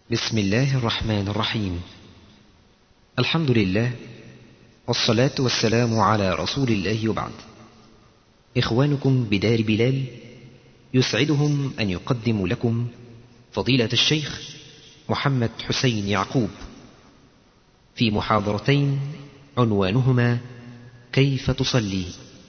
بسم الله الرحمن الرحيم الحمد لله والصلاة والسلام على رسول الله وبعد إخوانكم بدار بلال يسعدهم أن يقدموا لكم فضيلة الشيخ محمد حسين يعقوب في محاضرتين عنوانهما كيف تصلي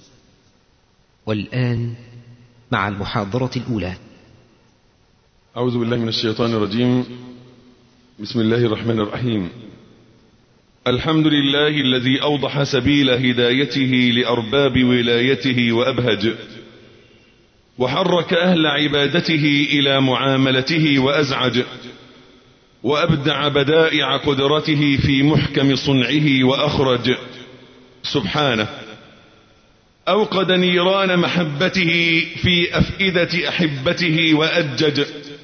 والآن مع المحاضرة الأولى أعوذ بالله من الشيطان الرجيم بسم الله الرحمن الرحيم الحمد لله الذي أوضح سبيل هدايته لأرباب ولايته وأبهج وحرك أهل عبادته إلى معاملته وأزعج وأبدع بدائع قدرته في محكم صنعه وأخرج سبحانه أوقد نيران محبته في أفئدة أحبته وأجج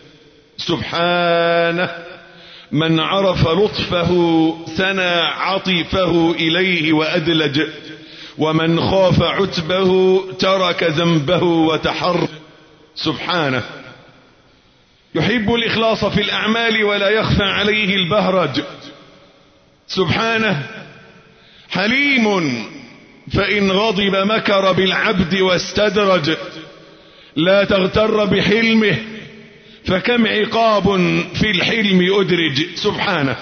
سبحانه من عرف لطفه ثنى عطفه إليه وأدلج ومن خاف عتبه ترك ذنبه وتحر سبحانه يحب الإخلاص في الأعمال ولا يخفى عليه البهرج سبحانه حليم فإن غضب مكر بالعبد واستدرج لا تغتر بحلمه فكم عقاب في الحلم أدرج سبحانه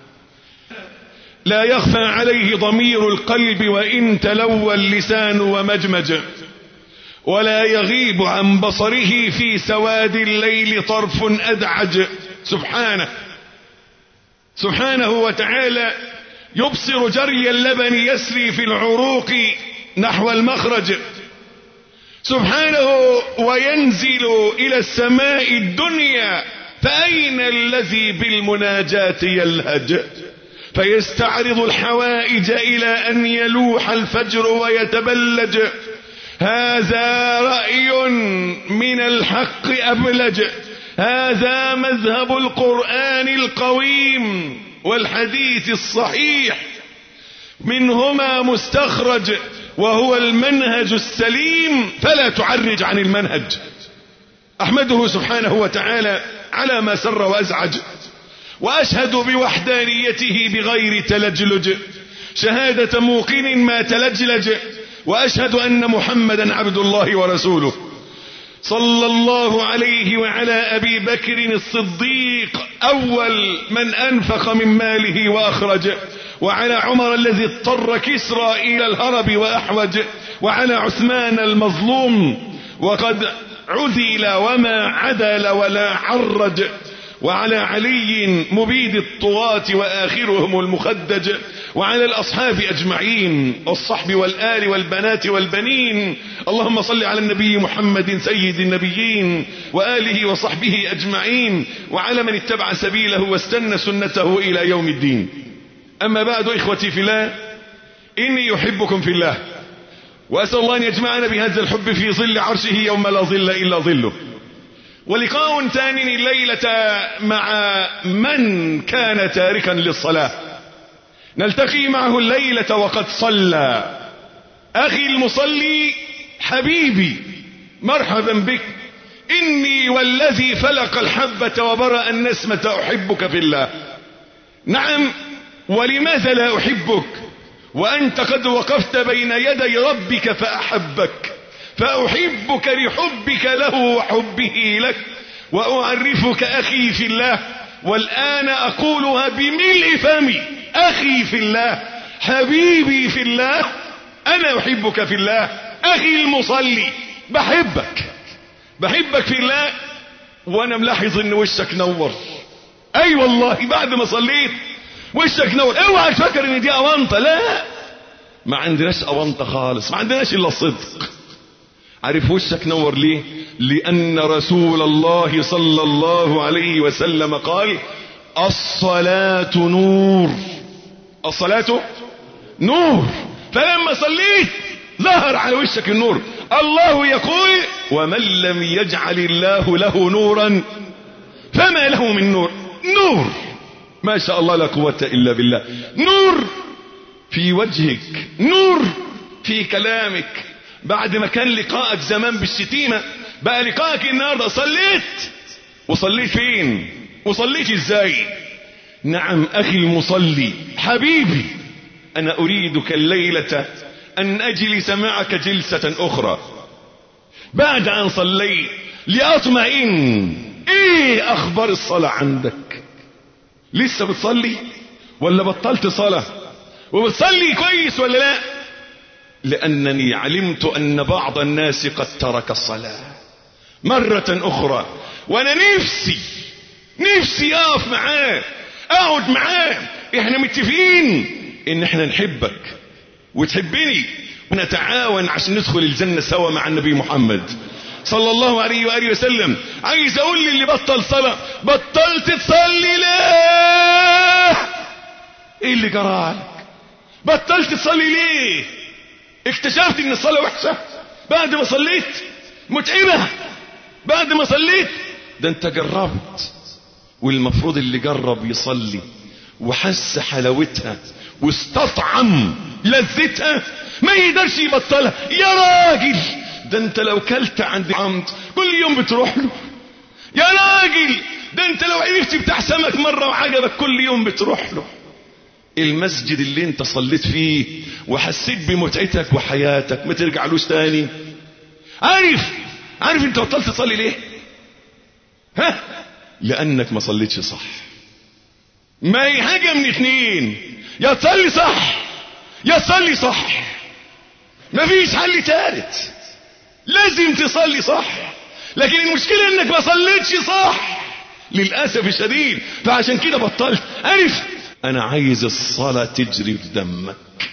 لا يخفى عليه ضمير القلب وإن تلوى اللسان ومجمج ولا يغيب عن بصره في سواد الليل طرف أدعج سبحانه سبحانه وتعالى يبصر جري اللبن يسري في العروق نحو المخرج سبحانه وينزل إلى السماء الدنيا فأين الذي بالمناجاة يلهج فيستعرض الحوائج إلى أن يلوح الفجر ويتبلج هذا رأي من الحق أبلج هذا مذهب القرآن القويم والحديث الصحيح منهما مستخرج وهو المنهج السليم فلا تعرج عن المنهج أحمده سبحانه وتعالى على ما سر وأزعج وأشهد بوحدانيته بغير تلجلج شهادة موقن ما تلجلج وأشهد أن محمدا عبد الله ورسوله صلى الله عليه وعلى أبي بكر الصديق أول من أنفق من ماله وأخرج وعلى عمر الذي اضطر كسرى إلى الهرب وأحوج وعلى عثمان المظلوم وقد عذل وما عدل ولا عرج وعلى علي مبيد الطغاة وآخرهم المخدج وعلى الأصحاب أجمعين والصحب والآل والبنات والبنين اللهم صل على النبي محمد سيد النبيين وآله وصحبه أجمعين وعلى من اتبع سبيله واستنى سنته إلى يوم الدين أما بعد إخوتي في الله إني يحبكم في الله وأسأل الله أن يجمعنا بهذا الحب في ظل عرشه يوم لا ظل إلا ظله ولقاء ثان الليلة مع من كان تاركا للصلاة نلتقي معه الليلة وقد صلى أخي المصلي حبيبي مرحبا بك إني والذي فلق الحبة وبرأ النسمة أحبك في الله نعم ولماذا لا أحبك وأنت قد وقفت بين يدي ربك فأحبك فأحبك لحبك له وحبه لك وأعرفك أخي في الله والآن أقولها بملء فمي أخي في الله حبيبي في الله أنا أحبك في الله أخي المصلي بحبك بحبك في الله وأنا ملاحظ إن وشك نور أي أيوة والله بعد ما صليت وشك نور اوعى تفكر ان دي اونطه لا ما عندناش اونطه خالص ما عندناش الا الصدق عارف وشك نور ليه لان رسول الله صلى الله عليه وسلم قال الصلاة نور الصلاة نور فلما صليت ظهر على وشك النور الله يقول ومن لم يجعل الله له نورا فما له من نور نور ما شاء الله لا قوة إلا بالله نور في وجهك نور في كلامك بعد ما كان لقاءك زمان بالشتيمة بقى لقاءك النهاردة صليت وصليت فين وصليت ازاي نعم اخي المصلي حبيبي انا اريدك الليلة ان اجلس معك جلسة اخرى بعد ان صليت لاطمئن ايه اخبار الصلاة عندك لسه بتصلي ولا بطلت صلاة وبتصلي كويس ولا لا لانني علمت ان بعض الناس قد ترك الصلاة مرة اخرى وانا نفسي نفسي اقف معاه اقعد معاه احنا متفقين ان احنا نحبك وتحبني ونتعاون عشان ندخل الجنة سوا مع النبي محمد صلى الله عليه وآله وسلم عايز اقول للي بطل صلاة بطلت تصلي ليه ايه اللي جرالك بطلت تصلي ليه اكتشفت ان الصلاة وحشة بعد ما صليت متعبة بعد ما صليت ده انت جربت والمفروض اللي جرب يصلي وحس حلاوتها واستطعم لذتها ما يقدرش يبطلها يا راجل ده انت لو كلت عند عمد كل يوم بتروح له يا راجل ده انت لو عرفت بتاع سمك مرة وعجبك كل يوم بتروح له المسجد اللي انت صليت فيه وحسيت بمتعتك وحياتك ما ترجعلوش تاني عارف عارف انت بطلت تصلي ليه ها لانك ما صليتش صح ما هي حاجة من اتنين يا تصلي صح يا تصلي صح مفيش حل تالت لازم تصلي صح لكن المشكلة انك ما صليتش صح للأسف الشديد فعشان كده بطلت عارف انا عايز الصلاة تجري في دمك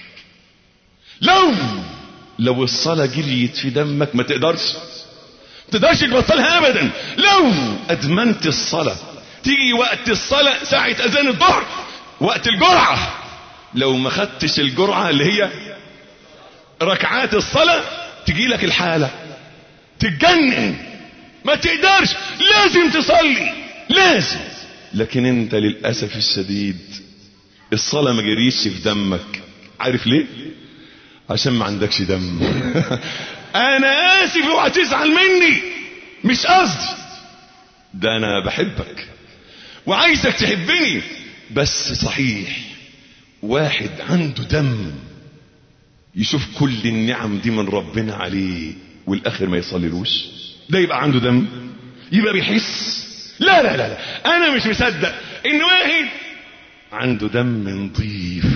لو لو الصلاة جريت في دمك ما تقدرش ما تقدرش تبطلها ابدا لو ادمنت الصلاة تيجي وقت الصلاة ساعة اذان الظهر وقت الجرعة لو ما خدتش الجرعة اللي هي ركعات الصلاة تجي لك الحالة تتجنن ما تقدرش لازم تصلي لازم لكن انت للأسف الشديد الصلاة ما جريش في دمك عارف ليه عشان ما عندكش دم انا اسف اوعى تزعل مني مش قصدي ده انا بحبك وعايزك تحبني بس صحيح واحد عنده دم يشوف كل النعم دي من ربنا عليه والاخر ما يصليلوش ده يبقى عنده دم يبقى بيحس لا لا لا, لا. انا مش مصدق ان واحد عنده دم نظيف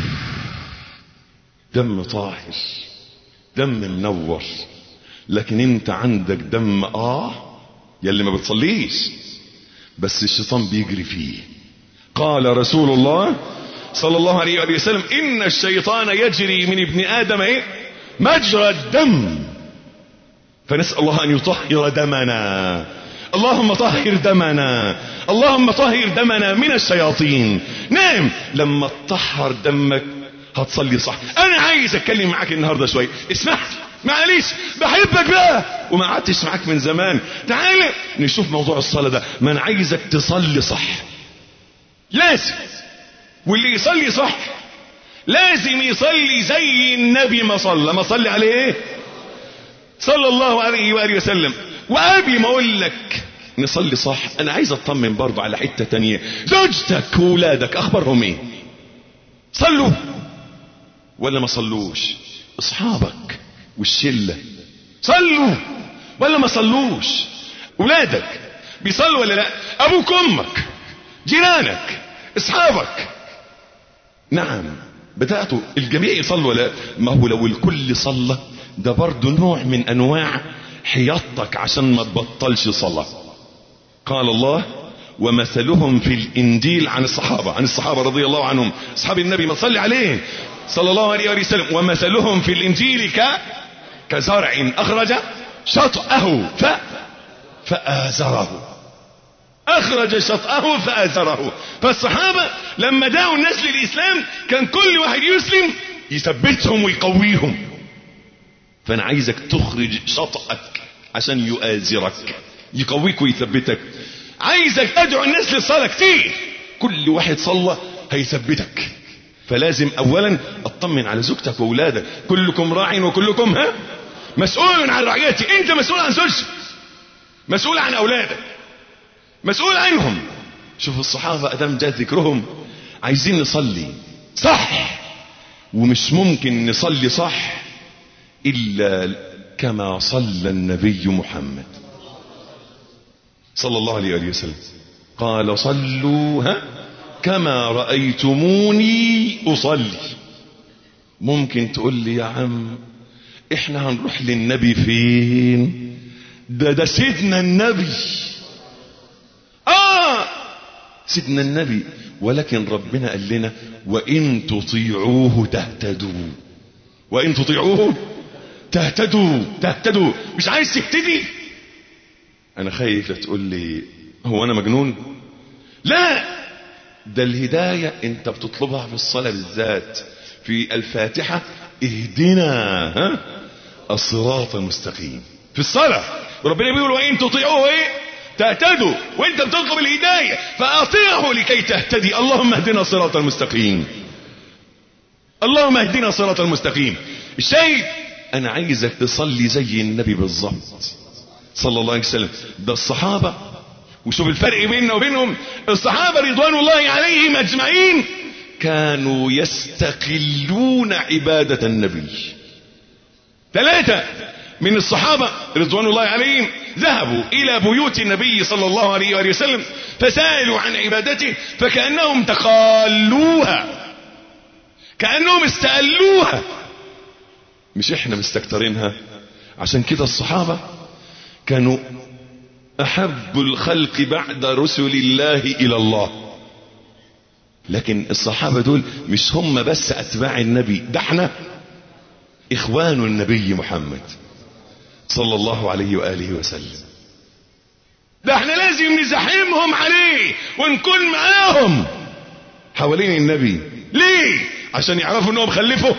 دم طاهر دم منور لكن انت عندك دم اه يلي ما بتصليش بس الشيطان بيجري فيه قال رسول الله صلى الله عليه وآله وسلم إن الشيطان يجري من ابن آدم إيه؟ مجرى الدم فنسأل الله أن يطهر دمنا اللهم طهر دمنا اللهم طهر دمنا من الشياطين نعم لما تطهر دمك هتصلي صح انا عايز اتكلم معاك النهارده شويه اسمح معلش بحبك بقى وما قعدتش معاك من زمان تعال نشوف موضوع الصلاه ده ما انا عايزك تصلي صح لازم واللي يصلي صح لازم يصلي زي النبي ما صلى ما صلي عليه ايه صلى الله عليه وآله وسلم وقبل ما اقول لك نصلي صح انا عايز اطمن برضه على حتة تانية زوجتك وولادك اخبارهم ايه صلوا ولا ما صلوش اصحابك والشلة صلوا ولا ما صلوش ولادك بيصلوا ولا لا ابوك امك جيرانك اصحابك نعم بدأتوا الجميع يصلوا ولا ما هو لو الكل صلى ده برضه نوع من انواع حياطتك عشان ما تبطلش صلاة قال الله ومثلهم في الانجيل عن الصحابة عن الصحابة رضي الله عنهم اصحاب النبي ما صلي عليه صلى الله عليه وسلم ومثلهم في الانجيل ك كزرع اخرج شطأه ف فآزره اخرج شطأه فآزره فالصحابة لما دعوا الناس للاسلام كان كل واحد يسلم يثبتهم ويقويهم فانا عايزك تخرج شطأك عشان يؤازرك يقويك ويثبتك عايزك تدعو الناس للصلاة كتير كل واحد صلى هيثبتك فلازم اولا اطمن على زوجتك واولادك كلكم راع وكلكم ها مسؤول عن رعيتي انت مسؤول عن زوجتك مسؤول عن اولادك مسؤول عنهم شوف الصحابة ادام جاء ذكرهم عايزين نصلي صح ومش ممكن نصلي صح الا كما صلى النبي محمد صلى الله عليه وآله وسلم قال صلوا ها كما رأيتموني أصلي ممكن تقول لي يا عم احنا هنروح للنبي فين ده ده سيدنا النبي اه سيدنا النبي ولكن ربنا قال لنا وان تطيعوه تهتدوا وان تطيعوه تهتدوا تهتدوا مش عايز تهتدي انا خايف لا تقول لي هو انا مجنون لا ده الهداية انت بتطلبها في الصلاة بالذات في الفاتحة اهدنا ها الصراط المستقيم في الصلاة وربنا بيقول وان تطيعوه ايه تهتدوا وانت بتطلب الهداية فاطيعه لكي تهتدي اللهم اهدنا الصراط المستقيم اللهم اهدنا الصراط المستقيم الشيء انا عايزك تصلي زي النبي بالظبط صلى الله عليه وسلم ده الصحابة وشوف الفرق بيننا وبينهم الصحابة رضوان الله عليهم اجمعين كانوا يستقلون عبادة النبي ثلاثة من الصحابة رضوان الله عليهم ذهبوا إلى بيوت النبي صلى الله عليه وآله وسلم فسألوا عن عبادته فكأنهم تقالوها كأنهم استقلوها مش احنا مستكترينها عشان كده الصحابة كانوا أحب الخلق بعد رسل الله إلى الله لكن الصحابة دول مش هم بس أتباع النبي ده احنا إخوان النبي محمد صلى الله عليه وآله وسلم ده احنا لازم نزاحمهم عليه ونكون معاهم حوالين النبي ليه عشان يعرفوا انهم خلفوا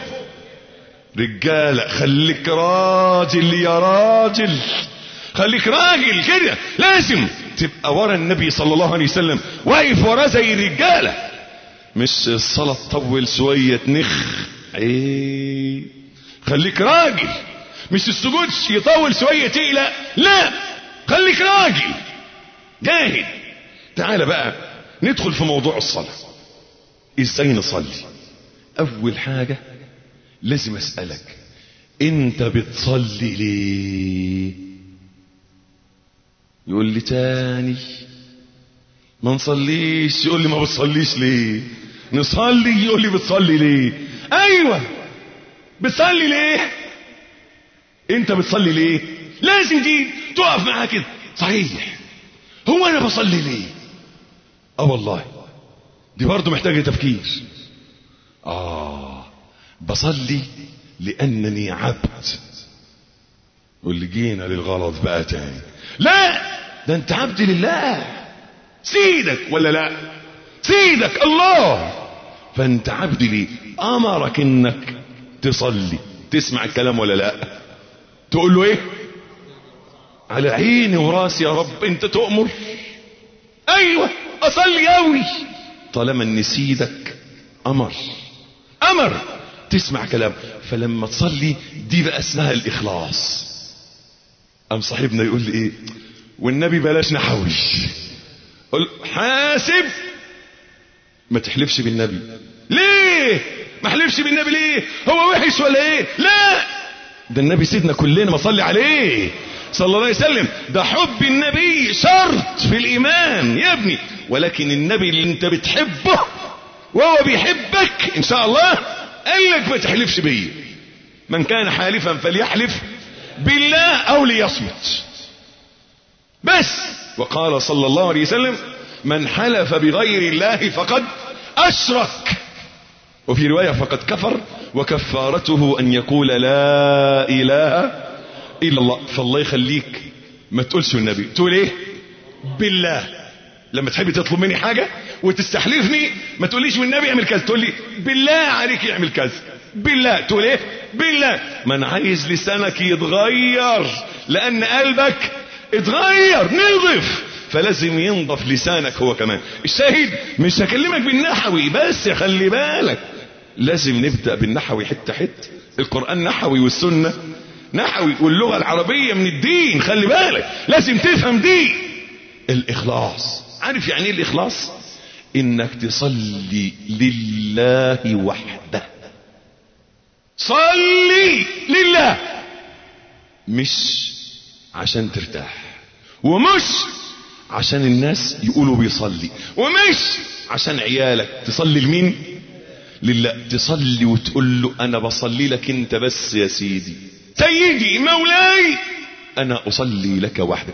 رجالة خليك راجل يا راجل خليك راجل كده لازم تبقى ورا النبي صلى الله عليه وسلم واقف وراه زي الرجالة مش الصلاة تطول شوية نخ ايه خليك راجل مش السجود يطول شوية تقلق لا خليك راجل جاهد تعال بقى ندخل في موضوع الصلاة ازاي نصلي اول حاجة لازم اسألك انت بتصلي ليه يقول لي تاني ما نصليش يقول لي ما بتصليش ليه نصلي يقول لي بتصلي ليه ايوه بتصلي ليه انت بتصلي ليه لازم دي تقف معاها كده صحيح هو انا بصلي ليه اه والله دي برضه محتاجه تفكير اه بصلي لانني عبد واللي جينا للغلط بقى تاني لا ده انت عبد لله سيدك ولا لا سيدك الله فانت عبد ليه امرك انك تصلي تسمع الكلام ولا لا تقول له ايه على عيني وراسي يا رب انت تؤمر ايوه اصلي قوي طالما ان سيدك امر امر تسمع كلام فلما تصلي دي بقى اسمها الاخلاص ام صاحبنا يقول لي ايه والنبي بلاش نحوش قل حاسب ما تحلفش بالنبي ليه ما احلفش بالنبي ليه هو وحش ولا ايه لا ده النبي سيدنا كلنا ما صلي عليه صلى الله عليه وسلم ده حب النبي شرط في الايمان يا ابني ولكن النبي اللي انت بتحبه وهو بيحبك ان شاء الله قال لك ما تحلفش بيا من كان حالفا فليحلف بالله او ليصمت بس وقال صلى الله عليه وسلم من حلف بغير الله فقد اشرك وفي رواية فقد كفر وكفارته ان يقول لا اله الا الله فالله يخليك ما تقولش النبي تقول ايه بالله لما تحب تطلب مني حاجة وتستحلفني ما تقوليش والنبي اعمل كذا تقول لي بالله عليك اعمل كذا بالله تقول ايه بالله من عايز لسانك يتغير لان قلبك اتغير نضف فلازم ينضف لسانك هو كمان الشاهد مش هكلمك بالنحوي بس خلي بالك لازم نبدأ بالنحوي حتة حتة القرآن نحوي والسنة نحوي واللغة العربية من الدين خلي بالك لازم تفهم دي الإخلاص عارف يعني ايه الاخلاص انك تصلي لله وحده صلي لله مش عشان ترتاح ومش عشان الناس يقولوا بيصلي ومش عشان عيالك تصلي لمين لله تصلي وتقول له انا بصلي لك انت بس يا سيدي سيدي مولاي انا اصلي لك وحدك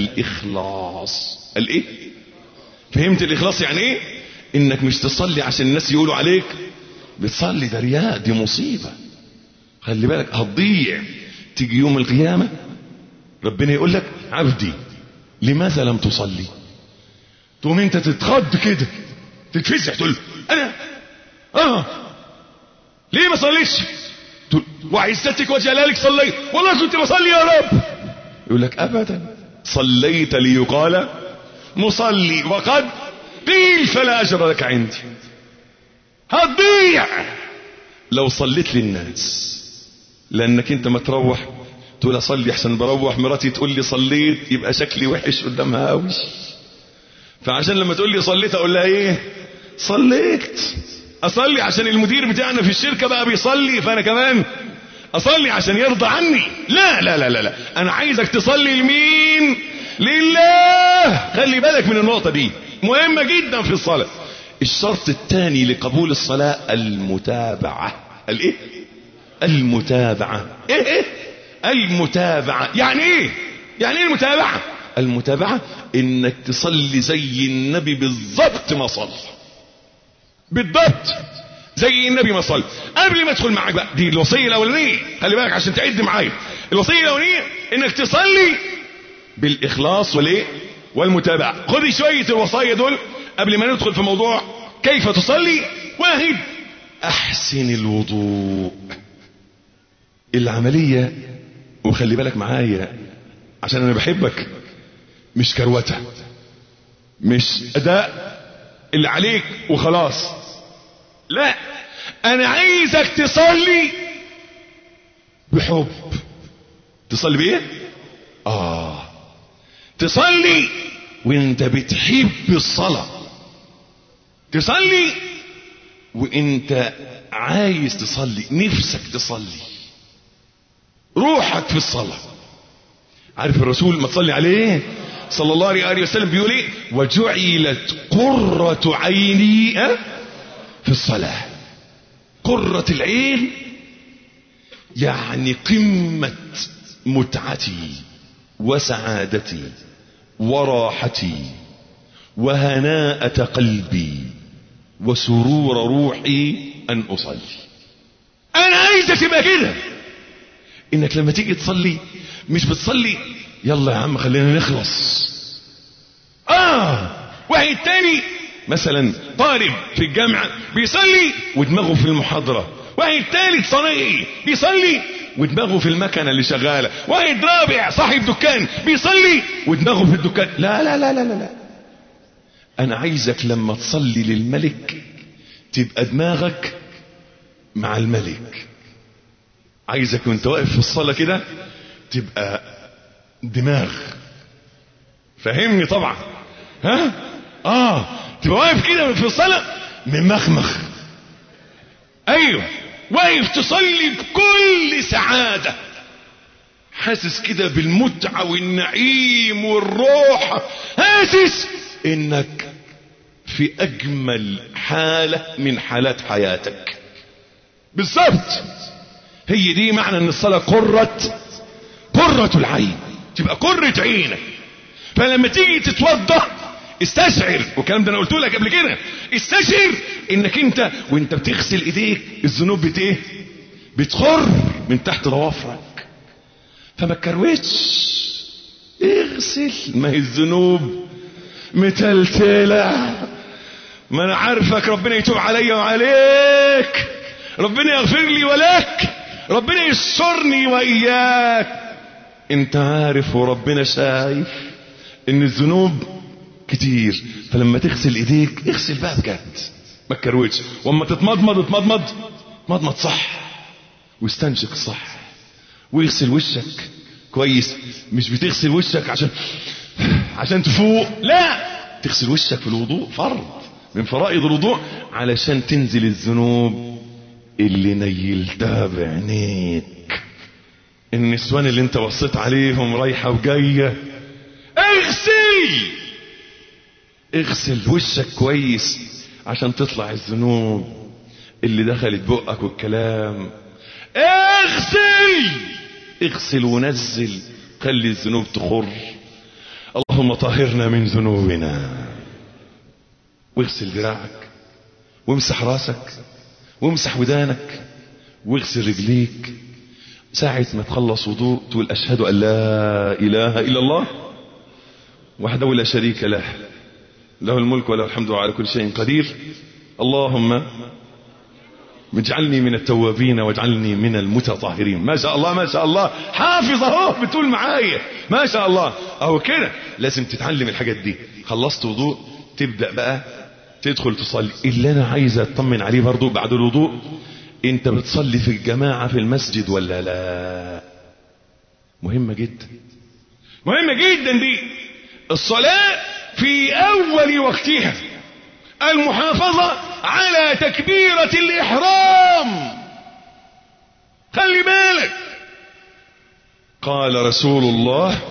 الاخلاص الايه فهمت الاخلاص يعني ايه انك مش تصلي عشان الناس يقولوا عليك بتصلي ده رياء دي مصيبة خلي بالك هتضيع تيجي يوم القيامة ربنا يقول لك عبدي لماذا لم تصلي تقوم انت تتخض كده تتفزع تقول انا اه ليه ما صليتش تقول وعزتك وجلالك صليت والله كنت بصلي يا رب يقول لك ابدا صليت ليقال مصلي وقد قيل فلا اجر لك عندي هتضيع لو صليت للناس لانك انت ما تروح تقول اصلي احسن بروح مراتي تقول لي صليت يبقى شكلي وحش قدامها قوي فعشان لما تقول لي صليت اقول لها ايه صليت اصلي عشان المدير بتاعنا في الشركه بقى بيصلي فانا كمان اصلي عشان يرضى عني لا لا لا لا, لا. انا عايزك تصلي لمين لله خلي بالك من النقطه دي مهمه جدا في الصلاه الشرط الثاني لقبول الصلاه المتابعه الايه المتابعه ايه ايه المتابعه يعني ايه يعني ايه المتابعه المتابعه انك تصلي زي النبي بالضبط ما صلى بالضبط زي النبي ما صلى قبل ما ادخل معاك بقى دي الوصيه الاولانيه خلي بالك عشان تعد معايا الوصيه الاولانيه انك تصلي بالاخلاص والايه والمتابعه خدي شويه الوصايا دول قبل ما ندخل في موضوع كيف تصلي واحد احسن الوضوء العمليه وخلي بالك معايا عشان انا بحبك مش كروته مش اداء اللي عليك وخلاص لا انا عايزك تصلي بحب تصلي بايه اه تصلي وانت بتحب الصلاة تصلي وانت عايز تصلي نفسك تصلي روحك في الصلاة عارف الرسول ما تصلي عليه صلى الله عليه وسلم بيقول ايه وجعلت قرة عيني في الصلاة قرة العين يعني قمة متعتي وسعادتي وراحتي وهناءة قلبي وسرور روحي ان اصلي انا عايزك تبقى كده انك لما تيجي تصلي مش بتصلي يلا يا عم خلينا نخلص اه واحد تاني مثلا طالب في الجامعة بيصلي ودماغه في المحاضرة واحد تالت صنايعي بيصلي ودماغه في المكنة اللي شغالة واحد رابع صاحب دكان بيصلي ودماغه في الدكان لا لا لا لا لا, لا. انا عايزك لما تصلي للملك تبقى دماغك مع الملك عايزك وانت واقف في الصلاة كده تبقى دماغ فهمني طبعا ها اه تبقى واقف كده في الصلاة ممخمخ ايوه واقف تصلي بكل سعادة حاسس كده بالمتعة والنعيم والروح حاسس انك في اجمل حالة من حالات حياتك بالظبط هي دي معنى ان الصلاة قرة قرة العين تبقى قرة عينك فلما تيجي تتوضا استشعر والكلام ده انا قلته لك قبل كده استشعر انك انت وانت بتغسل ايديك الذنوب بت ايه بتخر من تحت ضوافرك فما تكروتش اغسل ما هي الذنوب متلتله ما انا عارفك ربنا يتوب عليا وعليك ربنا يغفر لي ولك ربنا يسترني واياك انت عارف وربنا شايف ان الذنوب كتير فلما تغسل ايديك اغسل بقى بجد ما تكروتش واما تتمضمض اتمضمض مضمض صح واستنشق صح واغسل وشك كويس مش بتغسل وشك عشان عشان تفوق لا تغسل وشك في الوضوء فرض من فرائض الوضوء علشان تنزل الذنوب اللي نيلتها بعينيك النسوان اللي انت بصيت عليهم رايحة وجاية اغسل اغسل وشك كويس عشان تطلع الذنوب اللي دخلت بقك والكلام اغسل اغسل ونزل خلي الذنوب تخر اللهم طهرنا من ذنوبنا واغسل دراعك وامسح راسك وامسح ودانك واغسل رجليك ساعة ما تخلص وضوء تقول أشهد أن لا إله إلا الله وحده لا شريك له له الملك وله الحمد على كل شيء قدير اللهم اجعلني من التوابين واجعلني من المتطهرين ما شاء الله ما شاء الله حافظ اهو بتقول معايا ما شاء الله اهو كده لازم تتعلم الحاجات دي خلصت وضوء تبدأ بقى تدخل تصلي اللي انا عايز اطمن عليه برضو بعد الوضوء انت بتصلي في الجماعة في المسجد ولا لا مهمة جدا مهمة جدا دي الصلاة في اول وقتها المحافظة على تكبيرة الإحرام خلي بالك قال رسول الله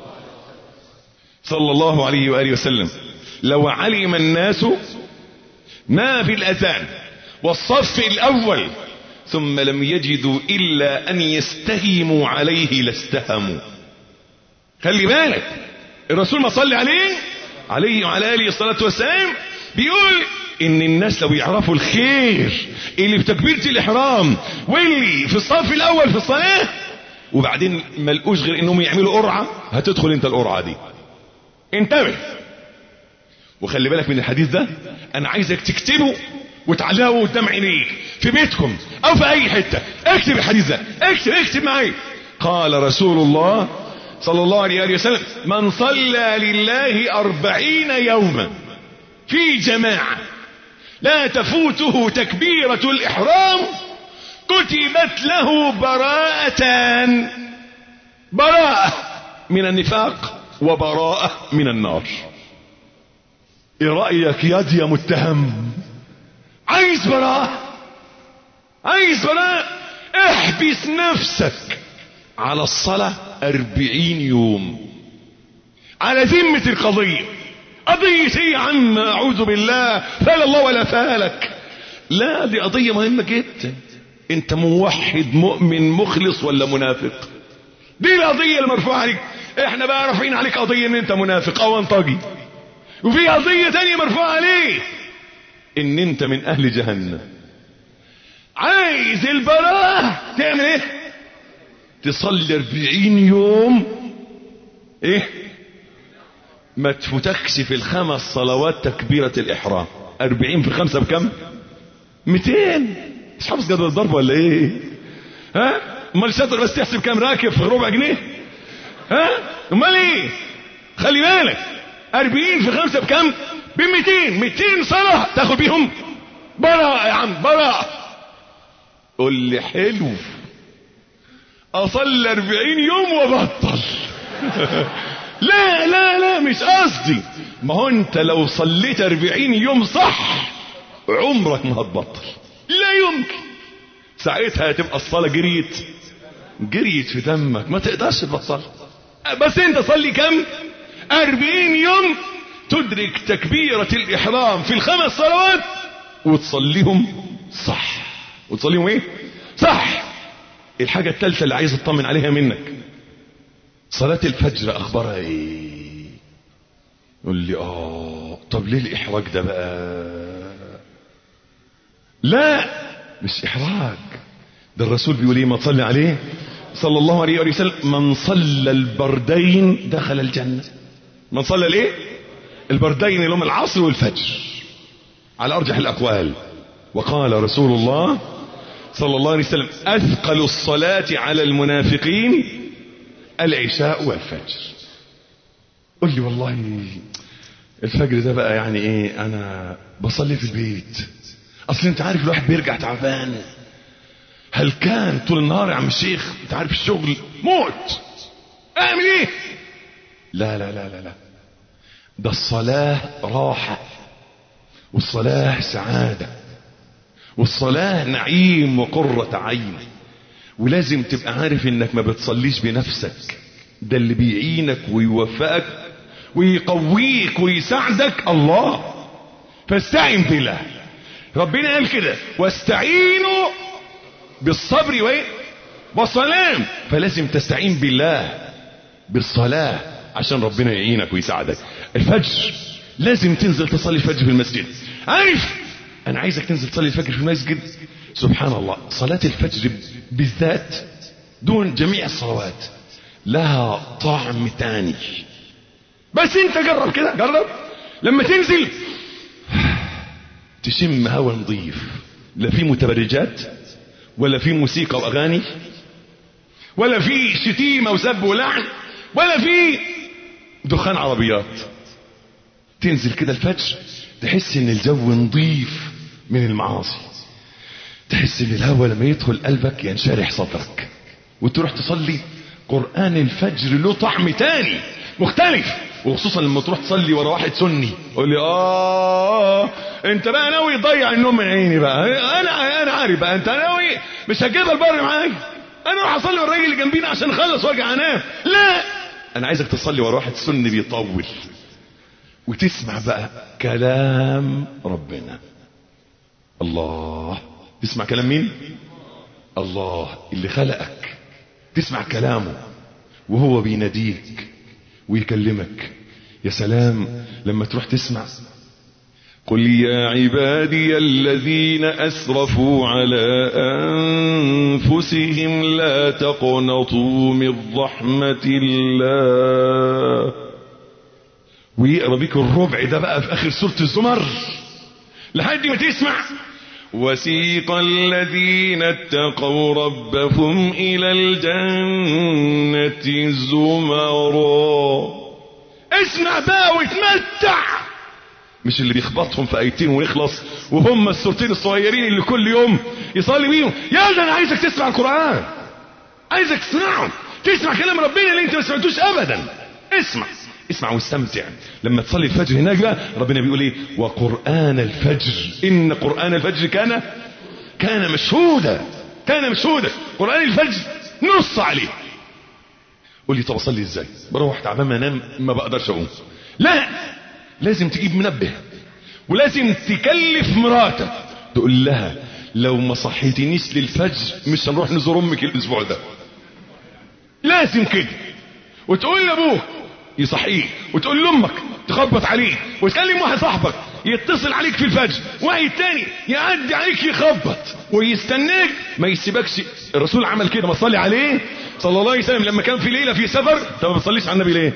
صلى الله عليه وآله وسلم لو علم الناس ما في الأذان والصف الأول ثم لم يجدوا إلا أن يستهموا عليه لاستهموا خلي بالك الرسول ما صلي عليه عليه وعلى آله الصلاة والسلام بيقول ان الناس لو يعرفوا الخير اللي في تكبيرة الاحرام واللي في الصف الاول في الصلاة وبعدين ما لقوش غير انهم يعملوا قرعة هتدخل انت القرعة دي انتبه وخلي بالك من الحديث ده انا عايزك تكتبه وتعلقه قدام عينيك في بيتكم او في اي حتة اكتب الحديث ده اكتب اكتب معايا قال رسول الله صلى الله عليه وسلم من صلى لله أربعين يوما في جماعة لا تفوته تكبيرة الإحرام كتبت له براءتان براءة من النفاق وبراءة من النار ايه رأيك يد يا متهم عايز براءة عايز براءة احبس نفسك على الصلاة أربعين يوم على ذمة القضية قضية ايه يا عم اعوذ بالله فال الله ولا فالك لا دي قضية مهمة جدا انت موحد مؤمن مخلص ولا منافق دي القضية اللي مرفوعة عليك احنا بقى رافعين عليك قضية ان انت منافق او انطجي وفي قضية تانية مرفوعة عليك ان انت من اهل جهنم عايز البراءة تعمل ايه تصلي اربعين يوم ايه ما تفوتكش في الخمس صلوات تكبيرة الإحرام أربعين في خمسة بكم ميتين مش حافظ جدول الضرب ولا ايه ها امال شاطر بس تحسب كام راكب في ربع جنيه ها امال ايه خلي بالك أربعين في خمسة بكم بميتين ميتين صلاة تاخد بيهم براء يا عم براء قول لي حلو اصلي أربعين يوم وبطل لا لا لا مش قصدي ما هو انت لو صليت أربعين يوم صح عمرك ما هتبطل لا يمكن ساعتها هتبقى الصلاة جريت جريت في دمك ما تقدرش تبطل بس انت صلي كم أربعين يوم تدرك تكبيرة الإحرام في الخمس صلوات وتصليهم صح وتصليهم ايه صح الحاجة الثالثة اللي عايز اطمن عليها منك صلاة الفجر اخبارها ايه يقول لي اه طب ليه الاحراج ده بقى لا مش احراج ده الرسول بيقول ايه ما تصلي عليه صلى الله عليه وآله وسلم من صلى البردين دخل الجنة من صلى الايه البردين اللي هم العصر والفجر على ارجح الاقوال وقال رسول الله صلى الله عليه وسلم اثقل الصلاة على المنافقين العشاء والفجر قل لي والله الفجر ده بقى يعني ايه انا بصلي في البيت اصل انت عارف الواحد بيرجع تعبان هل كان طول النهار يا عم الشيخ انت عارف الشغل موت اعمل ايه لا لا لا لا لا ده الصلاة راحة والصلاة سعادة والصلاة نعيم وقرة عين ولازم تبقى عارف انك ما بتصليش بنفسك ده اللي بيعينك ويوفقك ويقويك ويساعدك الله فاستعن بالله ربنا قال كده واستعينوا بالصبر وايه والصلاة فلازم تستعين بالله بالصلاة عشان ربنا يعينك ويساعدك الفجر لازم تنزل تصلي الفجر في المسجد عارف انا عايزك تنزل تصلي الفجر في المسجد سبحان الله صلاة الفجر بالذات دون جميع الصلوات لها طعم تاني بس انت جرب كده جرب لما تنزل تشم هوا نظيف لا في متبرجات ولا في موسيقى واغاني ولا في شتيمه وسب ولعن ولا في دخان عربيات تنزل كده الفجر تحس ان الجو نظيف من المعاصي تحس ان الهواء لما يدخل قلبك ينشرح صدرك وتروح تصلي قرآن الفجر له طعم تاني مختلف وخصوصا لما تروح تصلي ورا واحد سني يقول لي اه انت بقى ناوي تضيع النوم من عيني بقى انا انا عارف بقى انت ناوي مش هتجيبها البر معايا انا اروح اصلي ورا الراجل اللي جنبينا عشان اخلص وارجع انام لا انا عايزك تصلي ورا واحد سني بيطول وتسمع بقى كلام ربنا الله تسمع كلام مين الله اللي خلقك تسمع كلامه وهو بيناديك ويكلمك يا سلام لما تروح تسمع قل يا عبادي الذين أسرفوا على أنفسهم لا تقنطوا من رحمة الله ويقرا بيك الربع ده بقى في آخر سورة الزمر لحد ما تسمع وسيق الذين اتقوا ربهم إلى الجنة زمرا اسمع بقى وتمتع مش اللي بيخبطهم في ايتين ويخلص وهم السورتين الصغيرين اللي كل يوم يصلي بيهم يا ده انا عايزك تسمع القرآن عايزك تسمعه تسمع كلام ربنا اللي انت ما سمعتوش ابدا اسمع اسمع واستمتع لما تصلي الفجر هناك بقى ربنا بيقول ايه وقرآن الفجر ان قرآن الفجر كان كان مشهودا كان مشهودا قرآن الفجر نص عليه قول لي طب اصلي ازاي بروح تعبان ما انام ما بقدرش اقوم لا لازم تجيب منبه ولازم تكلف مراتك تقول لها لو ما صحيتنيش للفجر مش هنروح نزور امك الاسبوع ده لازم كده وتقول لابوك يصحيه وتقول لامك تخبط عليه وتكلم واحد صاحبك يتصل عليك في الفجر واحد تاني يعدي عليك يخبط ويستناك ما يسيبكش الرسول عمل كده ما تصلي عليه صلى الله عليه وسلم لما كان في ليله في سفر طب ما بتصليش على النبي ليه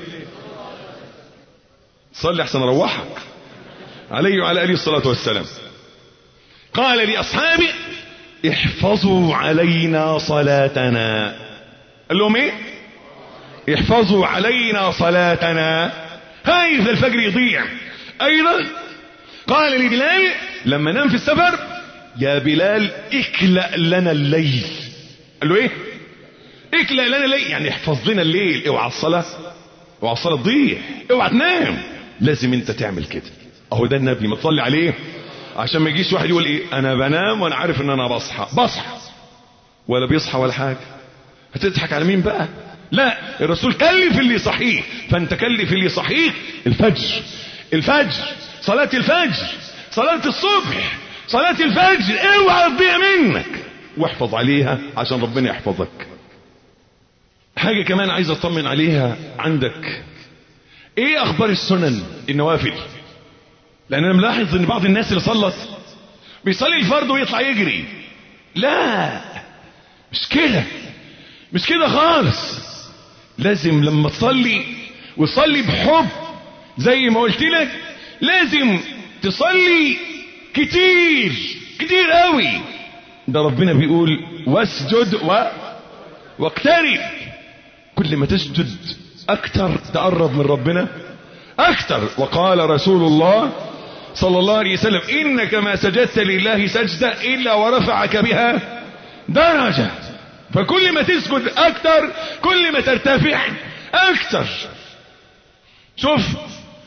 صلي احسن اروحك عليه وعلى اله الصلاه والسلام قال لاصحابه احفظوا علينا صلاتنا قال لهم ايه احفظوا علينا صلاتنا خايف الفجر يضيع ايضا قال لبلال لما نام في السفر يا بلال اكلأ لنا الليل قال له ايه اكلأ لنا الليل يعني احفظ لنا الليل اوعى الصلاة اوعى الصلاة تضيع اوعى تنام لازم انت تعمل كده اهو ده النبي ما تصلي عليه عشان ما يجيش واحد يقول ايه انا بنام وانا عارف ان انا بصحى بصحى ولا بيصحى ولا حاجة هتضحك على مين بقى لا الرسول كلف اللي يصحيه فانت كلف اللي يصحيك الفجر الفجر صلاة الفجر صلاة الصبح صلاة الفجر اوعى تضيع منك واحفظ عليها عشان ربنا يحفظك حاجة كمان عايز اطمن عليها عندك ايه اخبار السنن النوافل لان انا ملاحظ ان بعض الناس اللي صلت بيصلي الفرض ويطلع يجري لا مش كده مش كده خالص لازم لما تصلي وتصلي بحب زي ما قلت لك لازم تصلي كتير كتير قوي ده ربنا بيقول واسجد و... واقترب كل ما تسجد اكتر تقرب من ربنا اكتر وقال رسول الله صلى الله عليه وسلم انك ما سجدت لله سجدة الا ورفعك بها درجة فكل ما تسجد اكتر كل ما ترتفع اكتر شوف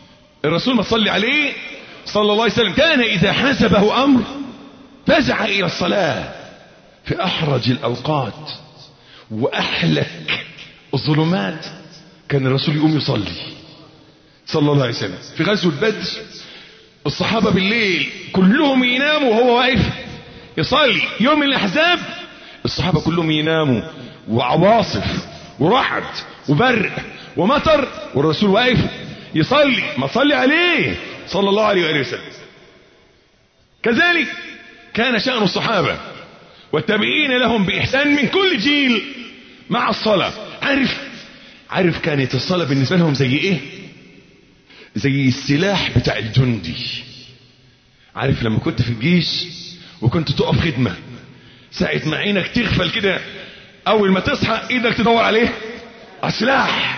الرسول ما صلي عليه صلى الله عليه وسلم كان إذا حسبه أمر فزع إلى الصلاة في أحرج الأوقات وأحلك الظلمات كان الرسول يقوم يصلي صلى الله عليه وسلم في غزوة بدر الصحابة بالليل كلهم يناموا وهو واقف يصلي يوم الأحزاب الصحابة كلهم يناموا وعواصف ورعد وبرق ومطر والرسول واقف يصلي ما صلي عليه صلى الله عليه وآله وسلم كذلك كان شأن الصحابة والتابعين لهم بإحسان من كل جيل مع الصلاة عارف عارف كانت الصلاة بالنسبة لهم زي ايه زي السلاح بتاع الجندي عارف لما كنت في الجيش وكنت تقف خدمة ساعة ما عينك تغفل كده اول ما تصحى ايدك تدور عليه سلاح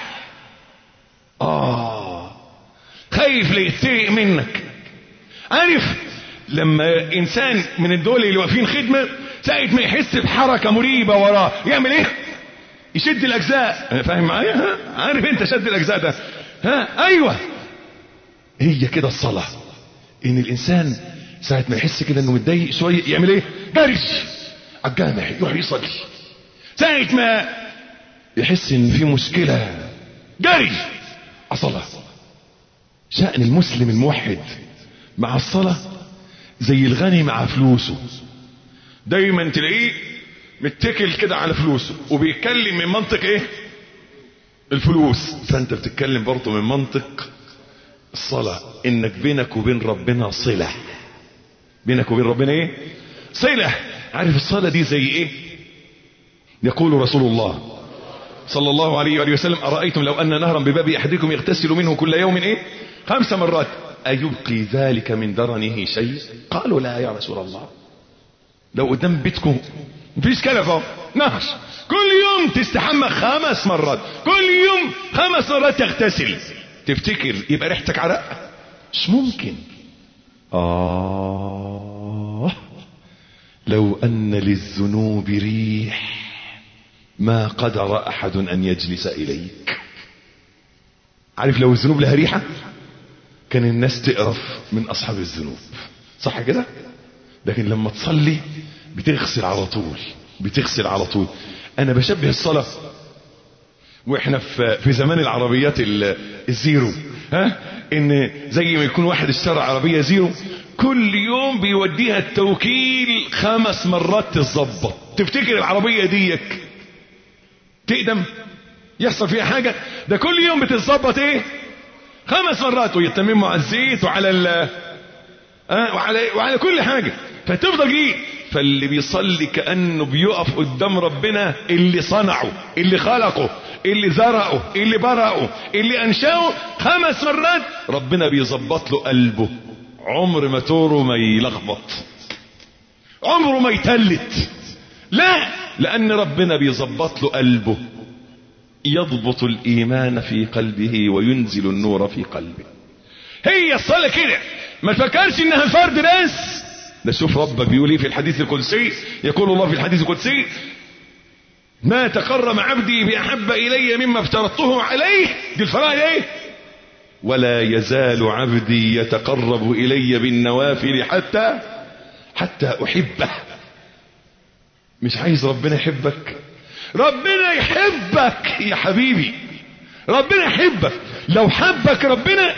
اه خايف ليتسرق منك عارف لما انسان من الدول اللي واقفين خدمة ساعة ما يحس بحركة مريبة وراه يعمل ايه يشد الاجزاء فاهم معايا ها؟ عارف انت شد الاجزاء ده ها ايوه هي كده الصلاة ان الانسان ساعة ما يحس كده انه متضايق شوية يعمل ايه جري على الجامع يروح يصلي ساعة ما يحس ان في مشكلة جري الصلاة شأن المسلم الموحد مع الصلاة زي الغني مع فلوسه دايما تلاقيه متكل كده على فلوسه وبيتكلم من منطق ايه الفلوس فانت بتتكلم برضه من منطق الصلاة انك بينك وبين ربنا صلة بينك وبين ربنا ايه صلة عارف الصلاة دي زي ايه يقول رسول الله صلى الله عليه وآله وسلم أرأيتم لو أن نهرا بباب أحدكم يغتسل منه كل يوم إيه خمس مرات أيبقي ذلك من درنه شيء قالوا لا يا رسول الله لو قدام بيتكم مفيش كلفة نهر كل يوم تستحمى خمس مرات كل يوم خمس مرات تغتسل تفتكر يبقى ريحتك عرق مش ممكن آه لو أن للذنوب ريح ما قدر أحد أن يجلس إليك عارف لو الذنوب لها ريحة كان الناس تقرف من أصحاب الذنوب صح كده لكن لما تصلي بتغسل على طول بتغسل على طول أنا بشبه الصلاة واحنا في في زمان العربيات الزيرو ها ان زي ما يكون واحد اشترى عربيه زيرو كل يوم بيوديها التوكيل خمس مرات تتظبط تفتكر العربيه ديك تقدم يحصل فيها حاجه ده كل يوم بتتظبط ايه خمس مرات ويتمموا على الزيت وعلى ال آه وعلى وعلى كل حاجه فتفضل ايه فاللي بيصلي كانه بيقف قدام ربنا اللي صنعه اللي خلقه اللي زرعه اللي برأه اللي انشاه خمس مرات ربنا بيظبط له قلبه عمر ما توره ما يلخبط عمره ما يتلت لا لان ربنا بيظبط له قلبه يضبط الايمان في قلبه وينزل النور في قلبه هي الصلاة كده ما تفكرش انها فرض بس ده شوف ربك بيقول ايه في الحديث القدسي يقول الله في الحديث القدسي ما تقرم عبدي بأحب إلي مما افترضته عليه دي الفرائض ايه ولا يزال عبدي يتقرب إلي بالنوافل حتى حتى أحبه مش عايز ربنا يحبك ربنا يحبك يا حبيبي ربنا يحبك لو حبك ربنا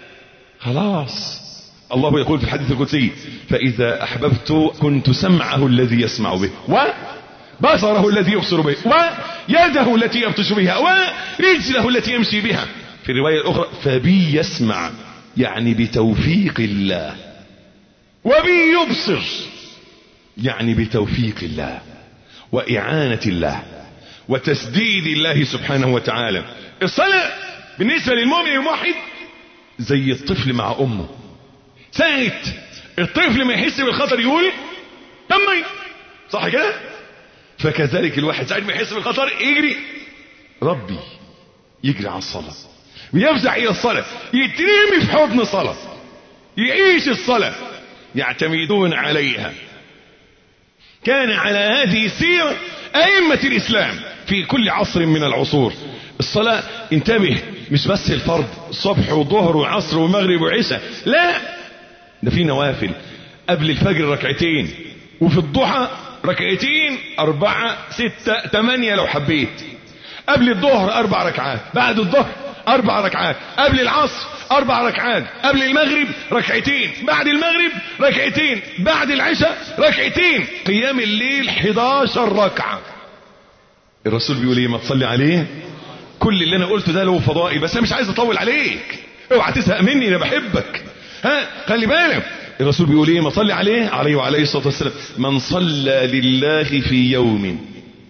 خلاص الله يقول في الحديث القدسي فإذا أحببت كنت سمعه الذي يسمع به وبصره الذي يبصر به ويده التي يبطش بها ورجله التي يمشي بها في الرواية الأخرى فبي يسمع يعني بتوفيق الله وبي يبصر يعني بتوفيق الله وإعانة الله وتسديد الله سبحانه وتعالى الصلاة بالنسبة للمؤمن الموحد زي الطفل مع أمه ساعة الطفل ما يحس بالخطر يقول تمي صح كده فكذلك الواحد ساعة ما يحس بالخطر يجري ربي يجري على الصلاة ويفزع إلى الصلاة يترمي في حضن الصلاة يعيش الصلاة يعتمدون عليها كان على هذه السيرة أئمة الإسلام في كل عصر من العصور الصلاة انتبه مش بس الفرض الصبح وظهر وعصر ومغرب وعشاء لا ده في نوافل قبل الفجر ركعتين وفي الضحى ركعتين أربعة ستة ثمانية لو حبيت قبل الظهر أربع ركعات بعد الظهر أربع ركعات قبل العصر أربع ركعات قبل المغرب ركعتين بعد المغرب ركعتين بعد العشاء ركعتين قيام الليل 11 ركعة الرسول بيقول ايه ما تصلي عليه كل اللي انا قلته ده له فضائل بس انا مش عايز اطول عليك اوعى تزهق مني انا بحبك ها خلي بالك الرسول بيقول ايه ما صلي عليه عليه وعليه الصلاه والسلام من صلى لله في يوم